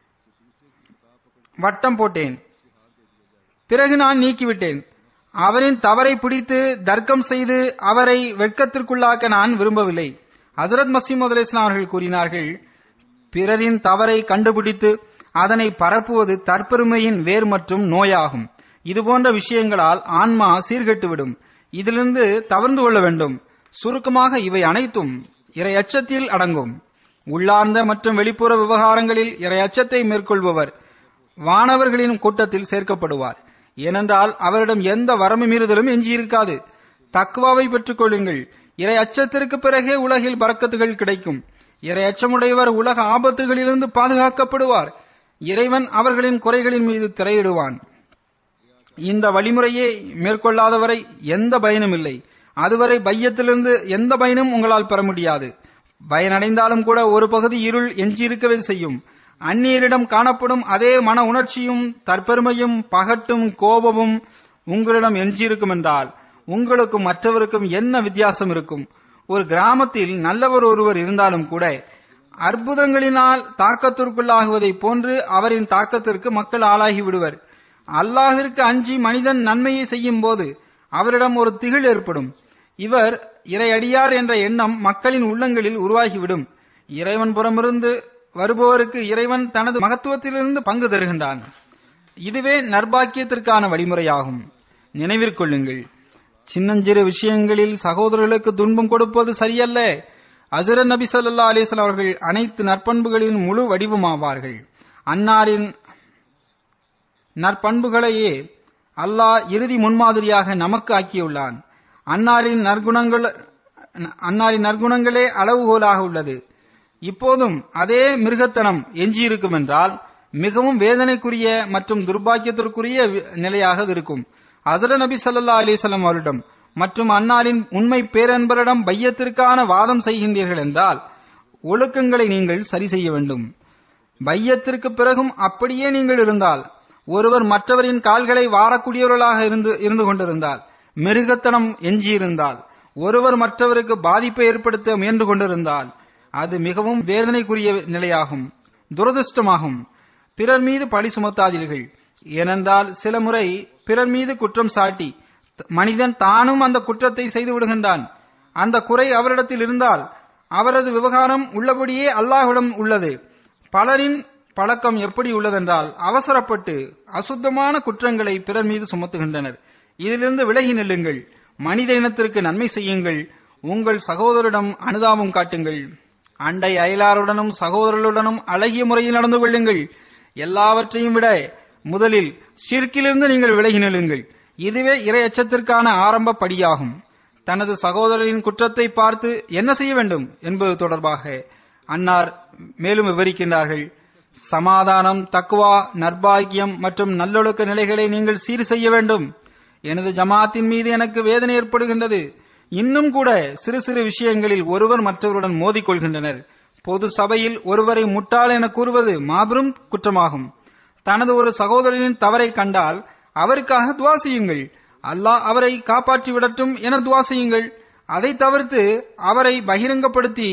வட்டம் போட்டேன் பிறகு நான் நீக்கிவிட்டேன் அவரின் தவறை பிடித்து தர்க்கம் செய்து அவரை வெட்கத்திற்குள்ளாக்க நான் விரும்பவில்லை ஹசரத் மசீம் அலி இஸ்லாம் அவர்கள் கூறினார்கள் பிறரின் தவறை கண்டுபிடித்து அதனை பரப்புவது தற்பெருமையின் வேர் மற்றும் நோயாகும் இதுபோன்ற விஷயங்களால் ஆன்மா சீர்கெட்டுவிடும் இதிலிருந்து தவிர்ந்து கொள்ள வேண்டும் சுருக்கமாக இவை அனைத்தும் இறை அச்சத்தில் அடங்கும் உள்ளார்ந்த மற்றும் வெளிப்புற விவகாரங்களில் இறை அச்சத்தை மேற்கொள்பவர் வானவர்களின் கூட்டத்தில் சேர்க்கப்படுவார் ஏனென்றால் அவரிடம் எந்த வரம்பு மீறுதலும் எஞ்சியிருக்காது தக்வாவை பெற்றுக் கொள்ளுங்கள் இறை அச்சத்திற்கு பிறகே உலகில் பறக்கத்துகள் கிடைக்கும் இறை அச்சமுடையவர் உலக ஆபத்துகளிலிருந்து பாதுகாக்கப்படுவார் இறைவன் அவர்களின் குறைகளின் மீது திரையிடுவான் இந்த வழிமுறையை மேற்கொள்ளாதவரை எந்த பயனும் இல்லை அதுவரை பையத்திலிருந்து எந்த பயனும் உங்களால் பெற முடியாது பயனடைந்தாலும் கூட ஒரு பகுதி இருள் எஞ்சியிருக்கவே செய்யும் அந்நியரிடம் காணப்படும் அதே மன உணர்ச்சியும் தற்பெருமையும் பகட்டும் கோபமும் உங்களிடம் எஞ்சியிருக்கும் என்றால் உங்களுக்கும் மற்றவருக்கும் என்ன வித்தியாசம் இருக்கும் ஒரு கிராமத்தில் நல்லவர் ஒருவர் இருந்தாலும் கூட அற்புதங்களினால் தாக்கத்திற்குள்ளாகுவதைப் போன்று அவரின் தாக்கத்திற்கு மக்கள் ஆளாகி விடுவர் அல்லாஹிற்கு அஞ்சி மனிதன் நன்மையை செய்யும் போது அவரிடம் ஒரு திகில் ஏற்படும் இவர் இறையடியார் என்ற எண்ணம் மக்களின் உள்ளங்களில் உருவாகிவிடும் இறைவன் புறமிருந்து வருபவருக்கு இறைவன் தனது மகத்துவத்திலிருந்து பங்கு தருகின்றான் இதுவே நர்பாக்கியத்திற்கான வழிமுறையாகும் நினைவிற்கொள்ளுங்கள் சின்னஞ்சிறு விஷயங்களில் சகோதரர்களுக்கு துன்பம் கொடுப்பது சரியல்ல அசர நபி ஸல்லல்லாஹு அலைஹி வஸல்லம் அவர்கள் அனைத்து நற்பண்புகளின் முழு வடிவமாவார்கள் அன்னாரின் நற்பண்புகளையே அல்லாஹ் இறுதி முன்மாதிரியாக நமக்கு ஆக்கியுள்ளான் அன்னாரின் நற்குணங்கள் அன்னாரின் நற்குணங்களே அளவுகோலாக உள்ளது இப்போதும் அதே மிருகத்தனம் எஞ்சியிருக்கும் என்றால் மிகவும் வேதனைக்குரிய மற்றும் துர்பாக்கியத்திற்குரிய வி- நிலையாக அது இருக்கும் அசர நபி ஸல்லல்லாஹு அலைஹி வஸல்லம் அவரிடம் மற்றும் அன்னாரின் உண்மை பேரன்பரிடம் பையத்திற்கான வாதம் செய்கின்றீர்கள் என்றால் ஒழுக்கங்களை நீங்கள் சரி செய்ய வேண்டும் பையத்திற்கு பிறகும் அப்படியே நீங்கள் இருந்தால் ஒருவர் மற்றவரின் கால்களை வாரக்கூடியவர்களாக இருந்து இருந்து கொண்டிருந்தால் மிருகத்தனம் எஞ்சியிருந்தால் ஒருவர் மற்றவருக்கு பாதிப்பை ஏற்படுத்த முயன்று கொண்டிருந்தால் அது மிகவும் வேதனைக்குரிய நிலையாகும் துரதிருஷ்டமாகும் பிறர் மீது பழி சுமத்தாதீர்கள் ஏனென்றால் சில முறை பிறர் மீது குற்றம் சாட்டி த- மனிதன் தானும் அந்த குற்றத்தை செய்து விடுகின்றான் அந்த குறை அவரிடத்தில் இருந்தால் அவரது விவகாரம் உள்ளபடியே அல்லாஹ்விடம் உள்ளது பலரின் பழக்கம் எப்படி உள்ளதென்றால் அவசரப்பட்டு அசுத்தமான குற்றங்களை பிறர் மீது சுமத்துகின்றனர் இதிலிருந்து விலகி நில்லுங்கள் மனித இனத்திற்கு நன்மை செய்யுங்கள் உங்கள் சகோதரிடம் அனுதாபம் காட்டுங்கள் அண்டை அயலாருடனும் சகோதரர்களுடனும் அழகிய முறையில் நடந்து கொள்ளுங்கள் எல்லாவற்றையும் விட முதலில் ஷிர்க்கிலிருந்து நீங்கள் விலகி நில்லுங்கள் இதுவே இறை அச்சத்திற்கான ஆரம்ப படியாகும் தனது சகோதரரின் குற்றத்தை பார்த்து என்ன செய்ய வேண்டும் என்பது தொடர்பாக அன்னார் மேலும் விவரிக்கின்றார்கள் சமாதானம் தக்குவா நற்பாக்கியம் மற்றும் நல்லொழுக்க நிலைகளை நீங்கள் சீர் செய்ய வேண்டும் எனது ஜமாத்தின் மீது எனக்கு வேதனை ஏற்படுகின்றது இன்னும் கூட சிறு சிறு விஷயங்களில் ஒருவர் மற்றவருடன் மோதிக்கொள்கின்றனர் பொது சபையில் ஒருவரை முட்டாள் என கூறுவது மாபெரும் குற்றமாகும் தனது ஒரு சகோதரனின் தவறை கண்டால் அவருக்காக துவா செய்யுங்கள் அல்லாஹ் அவரை காப்பாற்றி விடட்டும் என துவா செய்யுங்கள் அதை தவிர்த்து அவரை பகிரங்கப்படுத்தி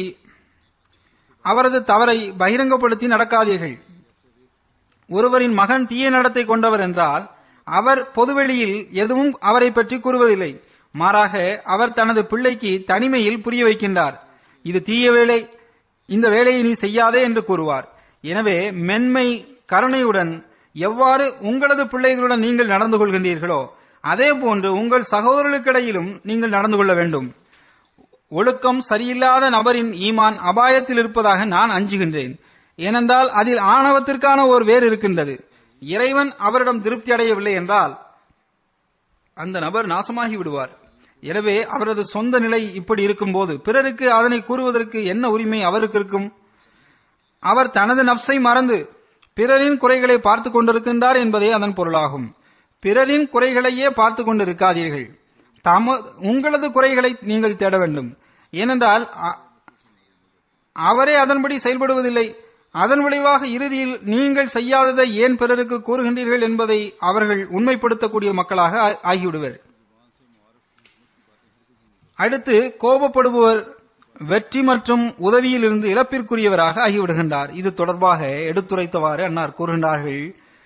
அவரது தவறை பகிரங்கப்படுத்தி நடக்காதீர்கள் ஒருவரின் மகன் தீய நடத்தை கொண்டவர் என்றால் அவர் பொதுவெளியில் எதுவும் அவரை பற்றி கூறுவதில்லை மாறாக அவர் தனது பிள்ளைக்கு தனிமையில் புரிய வைக்கின்றார் இது தீய வேலை இந்த வேலையை நீ செய்யாதே என்று கூறுவார் எனவே மென்மை கருணையுடன் எவ்வாறு உங்களது பிள்ளைகளுடன் நீங்கள் நடந்து கொள்கின்றீர்களோ அதே போன்று உங்கள் சகோதரர்களுக்கிடையிலும் நீங்கள் நடந்து கொள்ள வேண்டும் ஒழுக்கம் சரியில்லாத நபரின் ஈமான் அபாயத்தில் இருப்பதாக நான் அஞ்சுகின்றேன் ஏனென்றால் அதில் ஆணவத்திற்கான ஒரு வேர் இருக்கின்றது இறைவன் அவரிடம் திருப்தி அடையவில்லை என்றால் அந்த நபர் நாசமாகி விடுவார் எனவே அவரது சொந்த நிலை இப்படி இருக்கும்போது பிறருக்கு அதனை கூறுவதற்கு என்ன உரிமை அவருக்கு இருக்கும் அவர் தனது நப்சை மறந்து பிறரின் குறைகளை பார்த்து கொண்டிருக்கின்றார் என்பதே அதன் பொருளாகும் பிறரின் குறைகளையே பார்த்து கொண்டிருக்காதீர்கள் தம உங்களது குறைகளை நீங்கள் தேட வேண்டும் ஏனென்றால் அ- அவரே அதன்படி செயல்படுவதில்லை அதன் விளைவாக இறுதியில் நீங்கள் செய்யாததை ஏன் பிறருக்கு கூறுகின்றீர்கள் என்பதை அவர்கள் உண்மைப்படுத்தக்கூடிய மக்களாக ஆ- ஆகிவிடுவர் அடுத்து கோபப்படுபவர் வெற்றி மற்றும் உதவியில் இருந்து இழப்பிற்குரியவராக ஆகிவிடுகின்றார் இது தொடர்பாக எடுத்துரைத்தவாறு அன்னார் கூறுகின்றார்கள்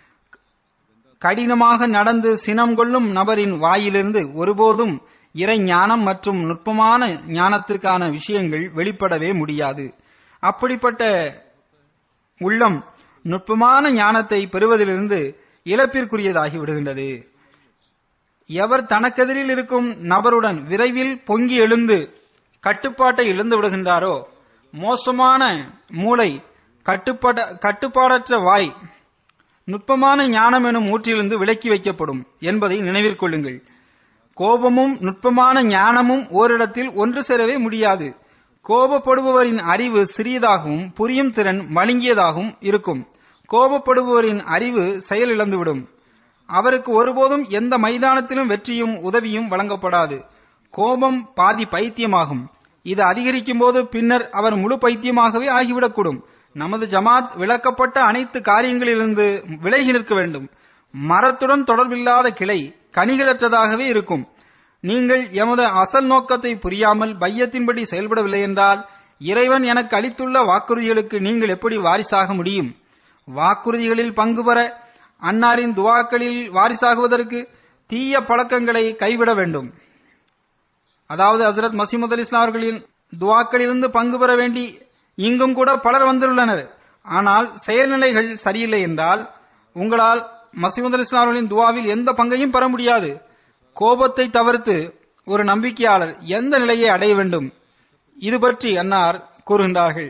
கடினமாக நடந்து சினம் கொள்ளும் நபரின் வாயிலிருந்து ஒருபோதும் இறை ஞானம் மற்றும் நுட்பமான ஞானத்திற்கான விஷயங்கள் வெளிப்படவே முடியாது அப்படிப்பட்ட உள்ளம் நுட்பமான ஞானத்தை பெறுவதிலிருந்து இழப்பிற்குரியதாகி விடுகின்றது எவர் தனக்கெதிரில் இருக்கும் நபருடன் விரைவில் பொங்கி எழுந்து கட்டுப்பாட்டை இழந்து விடுகின்றாரோ மோசமான மூளை கட்டுப்பாட கட்டுப்பாடற்ற வாய் நுட்பமான ஞானம் எனும் ஊற்றிலிருந்து விலக்கி வைக்கப்படும் என்பதை நினைவிற்கொள்ளுங்கள் கோபமும் நுட்பமான ஞானமும் ஓரிடத்தில் ஒன்று சேரவே முடியாது கோபப்படுபவரின் அறிவு சிறியதாகவும் புரியும் திறன் மழுங்கியதாகவும் இருக்கும் கோபப்படுபவரின் அறிவு செயலிழந்துவிடும் அவருக்கு ஒருபோதும் எந்த மைதானத்திலும் வெற்றியும் உதவியும் வழங்கப்படாது கோபம் பாதி பைத்தியமாகும் இது அதிகரிக்கும் போது பின்னர் அவர் முழு பைத்தியமாகவே ஆகிவிடக்கூடும் நமது ஜமாத் விளக்கப்பட்ட அனைத்து காரியங்களிலிருந்து விலகி நிற்க வேண்டும் மரத்துடன் தொடர்பில்லாத கிளை கனிகளற்றதாகவே இருக்கும் நீங்கள் எமது அசல் நோக்கத்தை புரியாமல் பையத்தின்படி செயல்படவில்லை என்றால் இறைவன் எனக்கு அளித்துள்ள வாக்குறுதிகளுக்கு நீங்கள் எப்படி வாரிசாக முடியும் வாக்குறுதிகளில் பங்கு பெற அன்னாரின் துவாக்களில் வாரிசாகுவதற்கு தீய பழக்கங்களை கைவிட வேண்டும் அதாவது ஹசரத் மசீமது அலி இஸ்லாம் அவர்களின் துவாக்களிலிருந்து பங்கு பெற வேண்டி இங்கும் கூட பலர் வந்துள்ளனர் ஆனால் செயல்நிலைகள் சரியில்லை என்றால் உங்களால் மசீமது அலி இஸ்லாம் அவர்களின் துவாவில் எந்த பங்கையும் பெற முடியாது கோபத்தை தவிர்த்து ஒரு நம்பிக்கையாளர் எந்த நிலையை அடைய வேண்டும் இது பற்றி அன்னார் கூறுகின்றார்கள்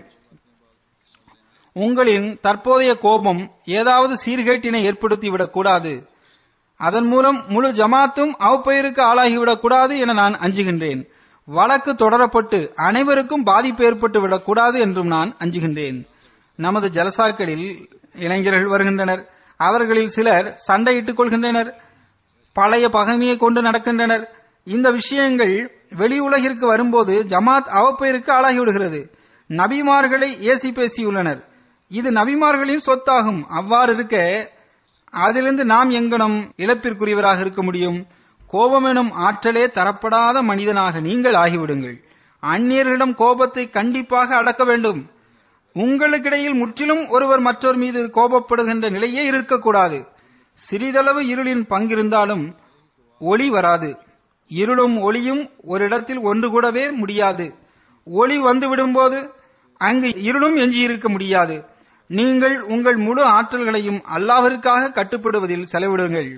உங்களின் தற்போதைய கோபம் ஏதாவது சீர்கேட்டினை ஏற்படுத்திவிடக் கூடாது அதன் மூலம் முழு ஜமாத்தும் அவப்பெயருக்கு ஆளாகிவிடக் கூடாது என நான் அஞ்சுகின்றேன் வழக்கு தொடரப்பட்டு அனைவருக்கும் பாதிப்பு ஏற்பட்டு விடக்கூடாது என்றும் நான் அஞ்சுகின்றேன் நமது ஜலசாக்களில் இளைஞர்கள் வருகின்றனர் அவர்களில் சிலர் சண்டையிட்டுக் கொள்கின்றனர் பழைய பகைமையை கொண்டு நடக்கின்றனர் இந்த விஷயங்கள் வெளி உலகிற்கு வரும்போது ஜமாத் அவப்பெயருக்கு ஆளாகிவிடுகிறது நபிமார்களை ஏசி பேசியுள்ளனர் இது நபிமார்களின் சொத்தாகும் அவ்வாறு இருக்க அதிலிருந்து நாம் எங்கனும் இழப்பிற்குரியவராக இருக்க முடியும் கோபம் எனும் ஆற்றலே தரப்படாத மனிதனாக நீங்கள் ஆகிவிடுங்கள் அந்நியர்களிடம் கோபத்தை கண்டிப்பாக அடக்க வேண்டும் உங்களுக்கிடையில் முற்றிலும் ஒருவர் மற்றொரு மீது கோபப்படுகின்ற நிலையே இருக்கக்கூடாது சிறிதளவு இருளின் பங்கிருந்தாலும் ஒளி வராது இருளும் ஒளியும் ஒரு இடத்தில் ஒன்று கூடவே முடியாது ஒளி வந்து விடும்போது அங்கு இருளும் எஞ்சியிருக்க முடியாது நீங்கள் உங்கள் முழு ஆற்றல்களையும் அல்லாஹிற்காக கட்டுப்படுவதில் செலவிடுங்கள்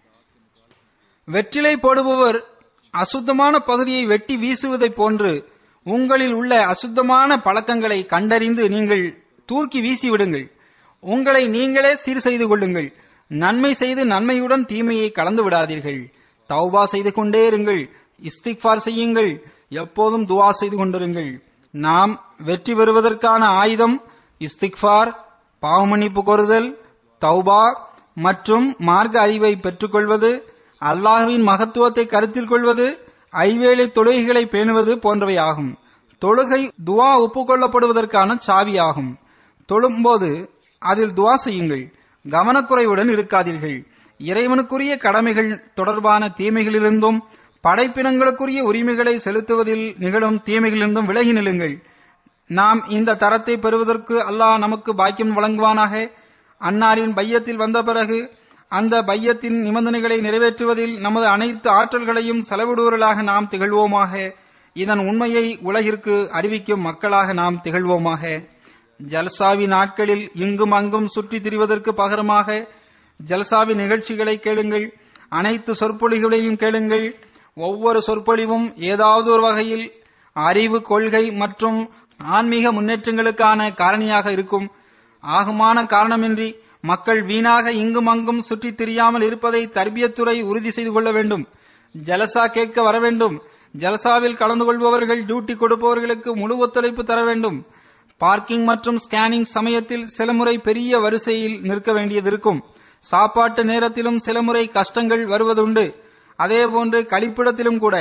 வெற்றிலை போடுபவர் அசுத்தமான பகுதியை வெட்டி வீசுவதைப் போன்று உங்களில் உள்ள அசுத்தமான பழக்கங்களை கண்டறிந்து நீங்கள் தூக்கி வீசிவிடுங்கள் உங்களை நீங்களே சீர் செய்து கொள்ளுங்கள் நன்மை செய்து நன்மையுடன் தீமையை கலந்து விடாதீர்கள் தௌபா செய்து கொண்டே இருங்கள் இஸ்திக்பார் செய்யுங்கள் எப்போதும் துவா செய்து கொண்டிருங்கள் நாம் வெற்றி பெறுவதற்கான ஆயுதம் இஸ்திக்பார் பாவமன்னிப்பு கோருதல் தௌபா மற்றும் மார்க்க அறிவை பெற்றுக்கொள்வது அல்லாஹ்வின் மகத்துவத்தை கருத்தில் கொள்வது ஐவேளை தொழுகைகளை பேணுவது போன்றவை ஆகும் தொழுகை துவா ஒப்புக்கொள்ளப்படுவதற்கான சாவியாகும் தொழும்போது அதில் துவா செய்யுங்கள் கவனக்குறைவுடன் இருக்காதீர்கள் இறைவனுக்குரிய கடமைகள் தொடர்பான தீமைகளிலிருந்தும் படைப்பினங்களுக்குரிய உரிமைகளை செலுத்துவதில் நிகழும் தீமைகளிலிருந்தும் விலகி நில்லுங்கள் நாம் இந்த தரத்தை பெறுவதற்கு அல்லாஹ் நமக்கு பாக்கியம் வழங்குவானாக அன்னாரின் பையத்தில் வந்த பிறகு அந்த பையத்தின் நிபந்தனைகளை நிறைவேற்றுவதில் நமது அனைத்து ஆற்றல்களையும் செலவிடுவர்களாக நாம் திகழ்வோமாக இதன் உண்மையை உலகிற்கு அறிவிக்கும் மக்களாக நாம் திகழ்வோமாக ஜல்சாவி நாட்களில் இங்கும் அங்கும் சுற்றித் திரிவதற்கு பகரமாக ஜல்சாவி நிகழ்ச்சிகளை கேளுங்கள் அனைத்து சொற்பொழிகளையும் கேளுங்கள் ஒவ்வொரு சொற்பொழிவும் ஏதாவது ஒரு வகையில் அறிவு கொள்கை மற்றும் ஆன்மீக முன்னேற்றங்களுக்கான காரணியாக இருக்கும் ஆகுமான காரணமின்றி மக்கள் வீணாக இங்கும் அங்கும் சுற்றித் திரியாமல் இருப்பதை தர்பியத்துறை உறுதி செய்து கொள்ள வேண்டும் ஜலசா கேட்க வர வேண்டும் ஜலசாவில் கலந்து கொள்பவர்கள் டியூட்டி கொடுப்பவர்களுக்கு முழு ஒத்துழைப்பு தர வேண்டும் பார்க்கிங் மற்றும் ஸ்கேனிங் சமயத்தில் சில முறை பெரிய வரிசையில் நிற்க வேண்டியது இருக்கும் சாப்பாட்டு நேரத்திலும் சில முறை கஷ்டங்கள் வருவதுண்டு அதேபோன்று கழிப்பிடத்திலும் கூட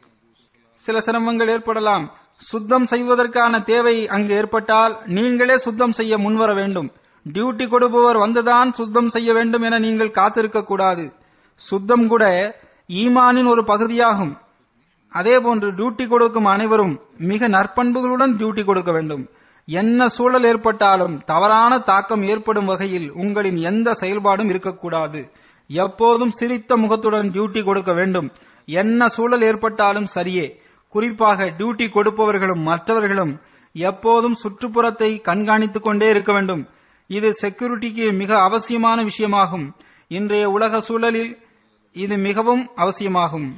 சில சிரமங்கள் ஏற்படலாம் சுத்தம் செய்வதற்கான தேவை அங்கு ஏற்பட்டால் நீங்களே சுத்தம் செய்ய முன்வர வேண்டும் டியூட்டி கொடுப்பவர் வந்துதான் சுத்தம் செய்ய வேண்டும் என நீங்கள் காத்திருக்க கூடாது சுத்தம் கூட ஈமானின் ஒரு பகுதியாகும் அதேபோன்று டியூட்டி கொடுக்கும் அனைவரும் மிக நற்பண்புகளுடன் டியூட்டி கொடுக்க வேண்டும் என்ன சூழல் ஏற்பட்டாலும் தவறான தாக்கம் ஏற்படும் வகையில் உங்களின் எந்த செயல்பாடும் இருக்கக்கூடாது எப்போதும் சிரித்த முகத்துடன் டியூட்டி கொடுக்க வேண்டும் என்ன சூழல் ஏற்பட்டாலும் சரியே குறிப்பாக டியூட்டி கொடுப்பவர்களும் மற்றவர்களும் எப்போதும் சுற்றுப்புறத்தை கண்காணித்துக் கொண்டே இருக்க வேண்டும் இது செக்யூரிட்டிக்கு மிக அவசியமான விஷயமாகும் இன்றைய உலக சூழலில் இது மிகவும் அவசியமாகும்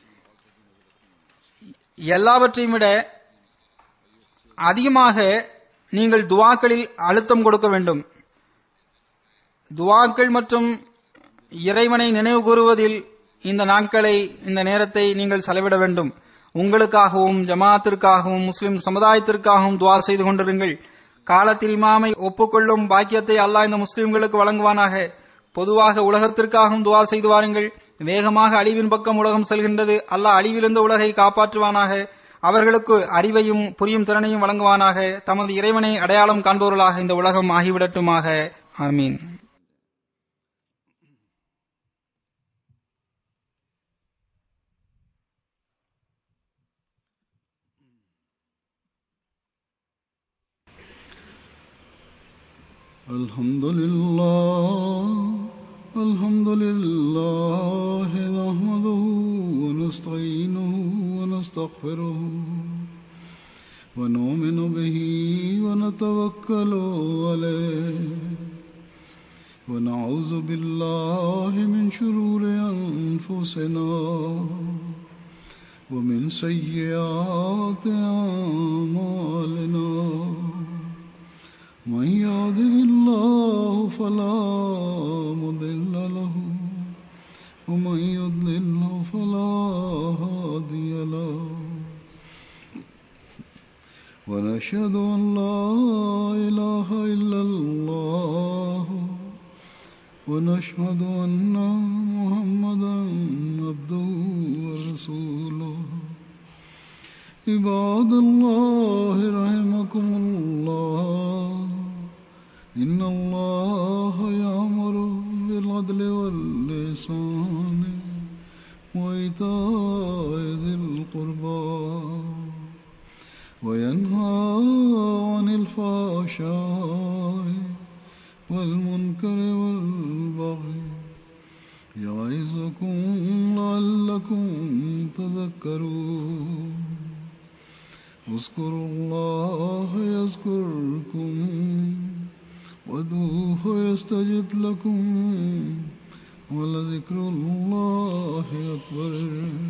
எல்லாவற்றையும் விட அதிகமாக நீங்கள் துவாக்களில் அழுத்தம் கொடுக்க வேண்டும் துவாக்கள் மற்றும் இறைவனை நினைவு கூறுவதில் இந்த நாட்களை இந்த நேரத்தை நீங்கள் செலவிட வேண்டும் உங்களுக்காகவும் ஜமாத்திற்காகவும் முஸ்லிம் சமுதாயத்திற்காகவும் துவா செய்து கொண்டிருங்கள் காலத்தில் இமாமை ஒப்புக்கொள்ளும் பாக்கியத்தை அல்லாஹ் இந்த முஸ்லிம்களுக்கு வழங்குவானாக பொதுவாக உலகத்திற்காகவும் துவா செய்து வாருங்கள் வேகமாக அழிவின் பக்கம் உலகம் செல்கின்றது அல்லாஹ் அழிவிலிருந்து உலகை காப்பாற்றுவானாக அவர்களுக்கு அறிவையும் புரியும் திறனையும் வழங்குவானாக தமது இறைவனை அடையாளம் காண்பவர்களாக இந்த உலகம் ஆகிவிடட்டுமாக ஆமீன் الحمد لله الحمد لله نحمده ونستعينه ونستغفره ونؤمن به ونتوكل عليه ونعوذ بالله من شرور أنفسنا ومن سيئات أعمالنا من يهده الله فلا مضل له ومن يضلل فلا هادي له ونشهد ان لا اله الا الله ونشهد ان محمدا عبده ورسوله عباد الله رحمكم الله إن الله يأمر بالعدل واللسان وإيتاء ذي القربى وينهى عن الفحشاء والمنكر والبغي يعظكم لعلكم تذكرون اذكروا الله يذكركم وادعوه يستجب لكم ولذكر الله أكبر